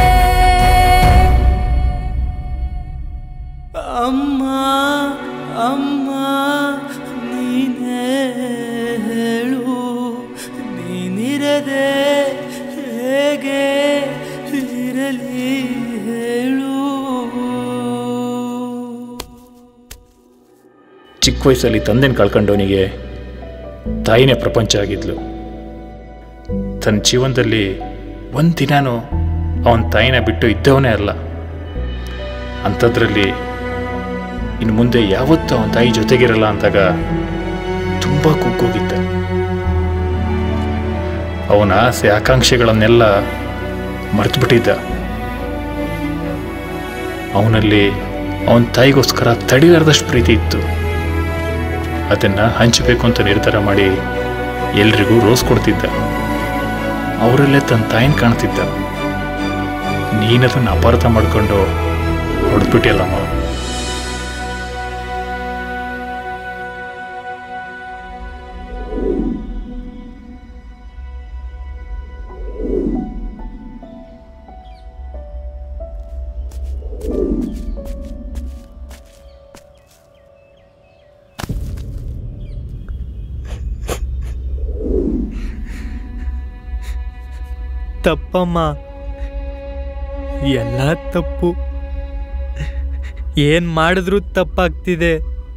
ಅಮ್ಮ ಅಮ್ಮ ನೀನೇ ಹೇಳು ನೀನಿರದೆ ಹೇಗೆ ಇರಲಿ ಹೇಳು ಚಿಕ್ಕ ವಯಸ್ಸಲ್ಲಿ ತಂದೆನ ಕಳ್ಕೊಂಡವನಿಗೆ ತಾಯಿನೇ ಪ್ರಪಂಚ ಆಗಿದ್ಲು ತನ್ನ ಜೀವನದಲ್ಲಿ ಒಂದು ದಿನಾನು ಅವನ ತಾಯಿನ ಬಿಟ್ಟು ಇದ್ದವನೇ ಅಲ್ಲ ಅಂಥದ್ರಲ್ಲಿ ಇನ್ನು ಮುಂದೆ ಯಾವತ್ತೂ ಅವನ ತಾಯಿ ಜೊತೆಗಿರಲ್ಲ ಅಂದಾಗ ತುಂಬ ಕುಗ್ಗೋಗಿದ್ದ ಅವನ ಆಸೆ ಆಕಾಂಕ್ಷೆಗಳನ್ನೆಲ್ಲ ಮರೆತುಬಿಟ್ಟಿದ್ದ ಅವನಲ್ಲಿ ಅವನ ತಾಯಿಗೋಸ್ಕರ ತಡಿಲಾರ್ದಷ್ಟು ಪ್ರೀತಿ ಇತ್ತು ಅದನ್ನು ಹಂಚಬೇಕು ಅಂತ ನಿರ್ಧಾರ ಮಾಡಿ ಎಲ್ರಿಗೂ ರೋಸ್ ಕೊಡ್ತಿದ್ದ ಅವರಲ್ಲೇ ತನ್ನ ತಾಯಿನ ಕಾಣ್ತಿದ್ದ ನೀನದನ್ನು ಅಪಾರ್ಥ ಮಾಡ್ಕೊಂಡು ಹೊಡೆದ್ಬಿಟ್ಟಿಲ್ಲಮ್ಮ ತಪ್ಪಮ್ಮ ಎಲ್ಲ ತಪ್ಪು ಏನ್ ಮಾಡಿದ್ರು ತಪ್ಪಾಗ್ತಿದೆ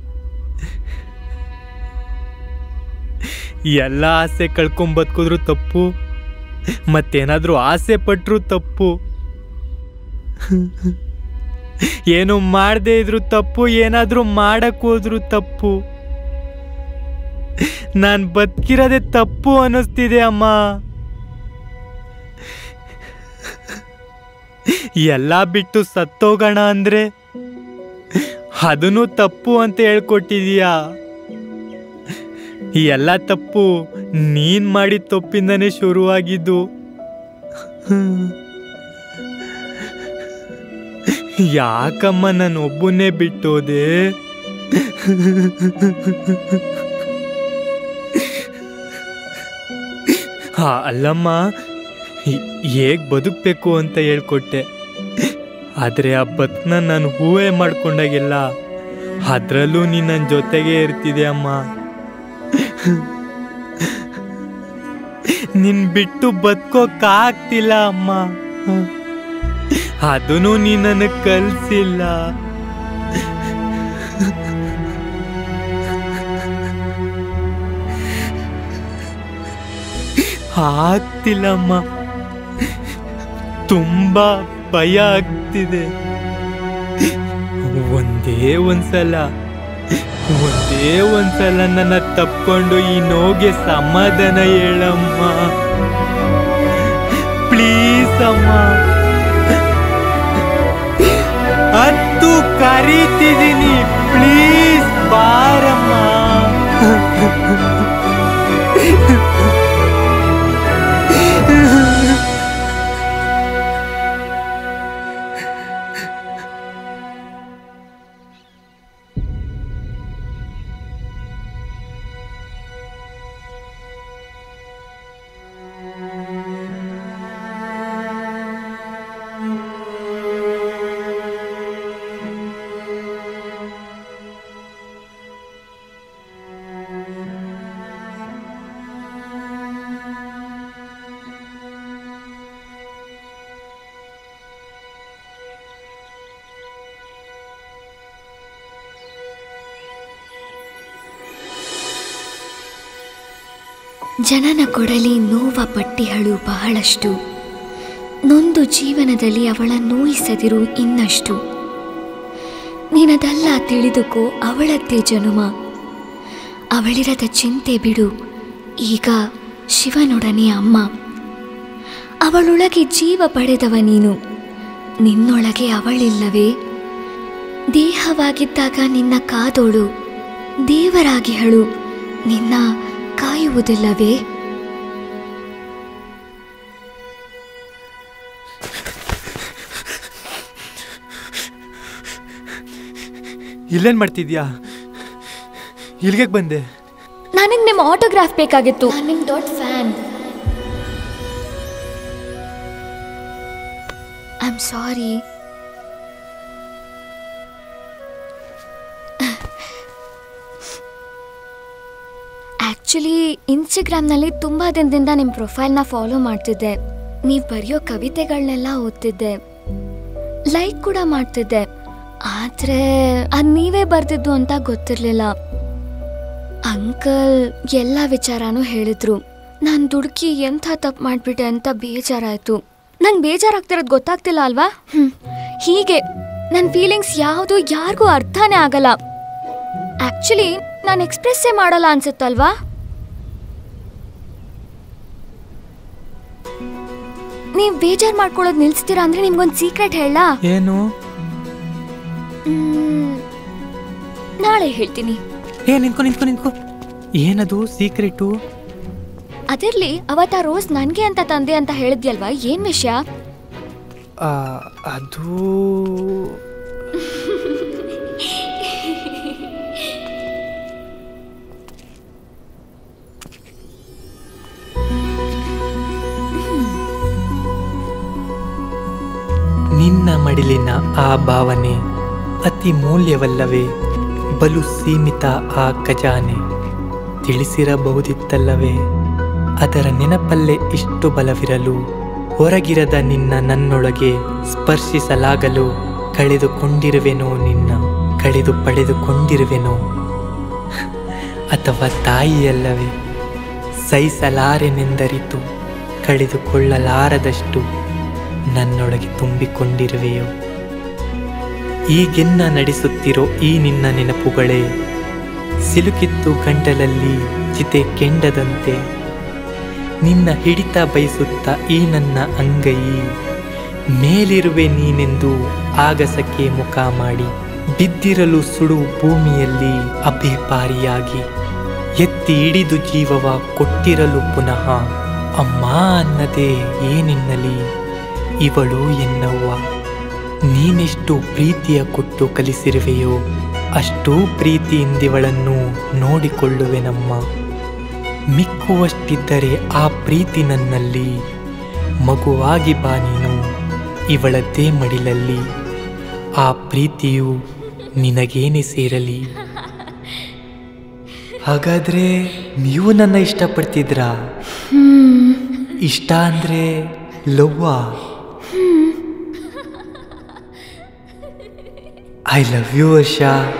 ಎಲ್ಲ ಆಸೆ ಕಳ್ಕೊಂಡ್ ಬದುಕಿದ್ರು ತಪ್ಪು ಮತ್ತೇನಾದ್ರೂ ಆಸೆ ಪಟ್ರು ತಪ್ಪು ಏನು ಮಾಡದೇ ಇದ್ರು ತಪ್ಪು ಏನಾದ್ರೂ ಮಾಡಕ್ ಹೋದ್ರು ತಪ್ಪು ನಾನ್ ಬದುಕಿರೋದೇ ತಪ್ಪು ಅನ್ನಿಸ್ತಿದೆ ಅಮ್ಮ ಎಲ್ಲ ಬಿಟ್ಟು ಸತ್ತೋಗೋಣ ಅಂದ್ರೆ ಅದನ್ನು ತಪ್ಪು ಅಂತ ಹೇಳ್ಕೊಟ್ಟಿದೀಯಾ ಈ ಎಲ್ಲ ತಪ್ಪು ನೀನ್ ಮಾಡಿದ ತಪ್ಪಿಂದನೇ ಶುರುವಾಗಿದ್ದು ಯಾಕಮ್ಮ ನಾನು ಒಬ್ಬನೇ ಬಿಟ್ಟೋದೆ ಹಾ ಅಲ್ಲಮ್ಮ ಹೇಗೆ ಬದುಕಬೇಕು ಅಂತ ಹೇಳ್ಕೊಟ್ಟೆ ಆದರೆ ಆ ಬದುಕನ್ನ ನಾನು ಹೂವೇ ಮಾಡ್ಕೊಂಡಾಗೆಲ್ಲ ಅದರಲ್ಲೂ ನೀನು ನನ್ನ ಜೊತೆಗೆ ಇರ್ತಿದೆ ಅಮ್ಮ ನಿನ್ ಬಿಟ್ಟು ಬದುಕೋಕ್ಕಾಗ್ತಿಲ್ಲ ಅಮ್ಮ ಅದನ್ನು ನೀ ನನಗೆ ಕಲ್ಸಿಲ್ಲ ಆಗ್ತಿಲ್ಲಮ್ಮ ತುಂಬಾ ಭಯ ಆಗ್ತಿದೆ ಒಂದೇ ಒಂದ್ಸಲ ಒಂದೇ ಒಂದ್ಸಲ ನನ್ನ ತಪ್ಕೊಂಡು ಈ ನೋಗೆ ಸಮಾಧಾನ ಹೇಳಮ್ಮ ಪ್ಲೀಸ್ ಅಮ್ಮ ಹತ್ತು ಕರೀತಿದ್ದೀನಿ ಪ್ಲೀಸ್ ಬಾರಮ್ಮ ಜನನ ಕೊಡಲಿ ನೋವ ಪಟ್ಟಿಹಳು ಬಹಳಷ್ಟು ನೊಂದು ಜೀವನದಲ್ಲಿ ಅವಳ ನೋಯಿಸದಿರು ಇನ್ನಷ್ಟು ನೀನದಲ್ಲ ತಿಳಿದುಕೋ ಅವಳದ್ದೇ ಜನುಮ ಅವಳಿರದ ಚಿಂತೆ ಬಿಡು ಈಗ ಶಿವನೊಡನೆ ಅಮ್ಮ ಅವಳೊಳಗೆ ಜೀವ ಪಡೆದವ ನೀನು ನಿನ್ನೊಳಗೆ ಅವಳಿಲ್ಲವೇ ದೇಹವಾಗಿದ್ದಾಗ ನಿನ್ನ ಕಾದೋಳು ದೇವರಾಗಿ ಹಳು ನಿನ್ನ ಕಾಯುವುದಿಲ್ಲವೇ ಇಲ್ಲೇನು ಮಾಡ್ತಿದ್ಯಾ ಇಲ್ಲಿಗೆ ಬಂದೆ ನನಗೆ ನಿಮ್ಮ ಆಟೋಗ್ರಾಫ್ ಬೇಕಾಗಿತ್ತು ನಾನು ನಿಮ್ಮ ದೊಡ್ಡ fan I am sorry actually ಇನ್ಸ್ಟಾಗ್ರಾಮ್ನಲ್ಲಿ ತುಂಬ ದಿನದಿಂದ ನಿಮ್ಮ ಪ್ರೊಫೈಲ್ನ ಫಾಲೋ ಮಾಡ್ತಿದ್ದೆ ನೀವು ಬರೆಯೋ ಕವಿತೆಗಳನ್ನೆಲ್ಲ ಓದ್ತಿದ್ದೆ ಲೈಕ್ ಕೂಡ ಮಾಡ್ತಿದ್ದೆ ಆದರೆ ಅದು ನೀವೇ ಬರ್ದಿದ್ದು ಅಂತ ಗೊತ್ತಿರಲಿಲ್ಲ ಅಂಕಲ್ ಎಲ್ಲ ವಿಚಾರನೂ ಹೇಳಿದ್ರು ನಾನು ದುಡುಕಿ ಎಂಥ ತಪ್ಪು ಮಾಡಿಬಿಟ್ಟೆ ಅಂತ ಬೇಜಾರಾಯಿತು ನಂಗೆ ಬೇಜಾರಾಗ್ತಿರೋದು ಗೊತ್ತಾಗ್ತಿಲ್ಲ ಅಲ್ವಾ ಹ್ಞೂ ಹೀಗೆ ನನ್ನ ಫೀಲಿಂಗ್ಸ್ ಯಾವುದು ಯಾರಿಗೂ ಅರ್ಥನೇ ಆಗಲ್ಲ ಆ್ಯಕ್ಚುಲಿ ನಾನು ಎಕ್ಸ್ಪ್ರೆಸ್ಸೇ ಮಾಡಲ್ಲ ಅನ್ಸುತ್ತಲ್ವಾ ನೀವು ಬೇಜಾರು ಮಾಡ್ಕೊಳ್ಳೋದು ನಿಲ್ಲಿಸ್ತೀರಾ ಅಂದರೆ ನಿಮ್ಗೊಂದು ಸೀಕ್ರೆಟ್ ಹೇಳ ಏನು ನಾಳೆ ಹೇಳ್ತೀನಿ ಏ ನಿಂತ್ಕೊ ನಿಂತ್ಕೊ ನಿಂತ್ಕೊ ಏನದು ಸೀಕ್ರೆಟು ಅದಿರ್ಲಿ ಅವತ್ತ ರೋಸ್ ನನಗೆ ಅಂತ ತಂದೆ ಅಂತ ಹೇಳಿದ್ಯಲ್ವಾ ಏನ್ ವಿಷಯ ಅದು ನಿನ್ನ ಮಡಿಲಿನ ಆ ಭಾವನೆ ಅತಿ ಮೂಲ್ಯವಲ್ಲವೇ ಬಲು ಸೀಮಿತ ಆ ಖಜಾನೆ ತಿಳಿಸಿರಬಹುದಿತ್ತಲ್ಲವೇ ಅದರ ನೆನಪಲ್ಲೇ ಇಷ್ಟು ಬಲವಿರಲು ಹೊರಗಿರದ ನಿನ್ನ ನನ್ನೊಳಗೆ ಸ್ಪರ್ಶಿಸಲಾಗಲು ಕಳೆದುಕೊಂಡಿರುವೆನೋ ನಿನ್ನ ಕಳೆದು ಪಡೆದುಕೊಂಡಿರುವೆನೋ ಅಥವಾ ತಾಯಿಯಲ್ಲವೇ ಸಹಿಸಲಾರೆನೆಂದರಿತು ಕಳೆದುಕೊಳ್ಳಲಾರದಷ್ಟು ನನ್ನೊಳಗೆ ತುಂಬಿಕೊಂಡಿರುವೆಯೋ ಈಗೆನ್ನ ನಡೆಸುತ್ತಿರೋ ಈ ನಿನ್ನ ನೆನಪುಗಳೇ ಸಿಲುಕಿತ್ತು ಗಂಟಲಲ್ಲಿ ಚಿತೆ ಕೆಂಡದಂತೆ ನಿನ್ನ ಹಿಡಿತ ಬಯಸುತ್ತ ಈ ನನ್ನ ಅಂಗೈ ಮೇಲಿರುವೆ ನೀನೆಂದು ಆಗಸಕ್ಕೆ ಮುಖ ಮಾಡಿ ಬಿದ್ದಿರಲು ಸುಡು ಭೂಮಿಯಲ್ಲಿ ಅಭೆಪಾರಿಯಾಗಿ ಎತ್ತಿ ಹಿಡಿದು ಜೀವವ ಕೊಟ್ಟಿರಲು ಪುನಃ ಅಮ್ಮ ಅನ್ನದೇ ಏನೆನ್ನಲಿ ಇವಳು ಎನ್ನವ್ವ ನೀನೆಷ್ಟು ಪ್ರೀತಿಯ ಕೊಟ್ಟು ಕಲಿಸಿರುವೆಯೋ ಅಷ್ಟೂ ಪ್ರೀತಿಯಿಂದಿವಳನ್ನು ನೋಡಿಕೊಳ್ಳುವೆನಮ್ಮ ಮಿಕ್ಕುವಷ್ಟಿದ್ದರೆ ಆ ಪ್ರೀತಿ ನನ್ನಲ್ಲಿ ಮಗುವಾಗಿ ಬಾ ನೀನು ಇವಳದ್ದೇ ಮಡಿಲಲ್ಲಿ ಆ ಪ್ರೀತಿಯು ನಿನಗೇನೆ ಸೇರಲಿ ಹಾಗಾದ್ರೆ ನೀವು ನನ್ನ ಇಷ್ಟಪಡ್ತಿದ್ರಾ ಇಷ್ಟ ಅಂದ್ರೆ ಲವ್ವಾ ಐ ಲವ್ ಯು ವರ್ಷಾ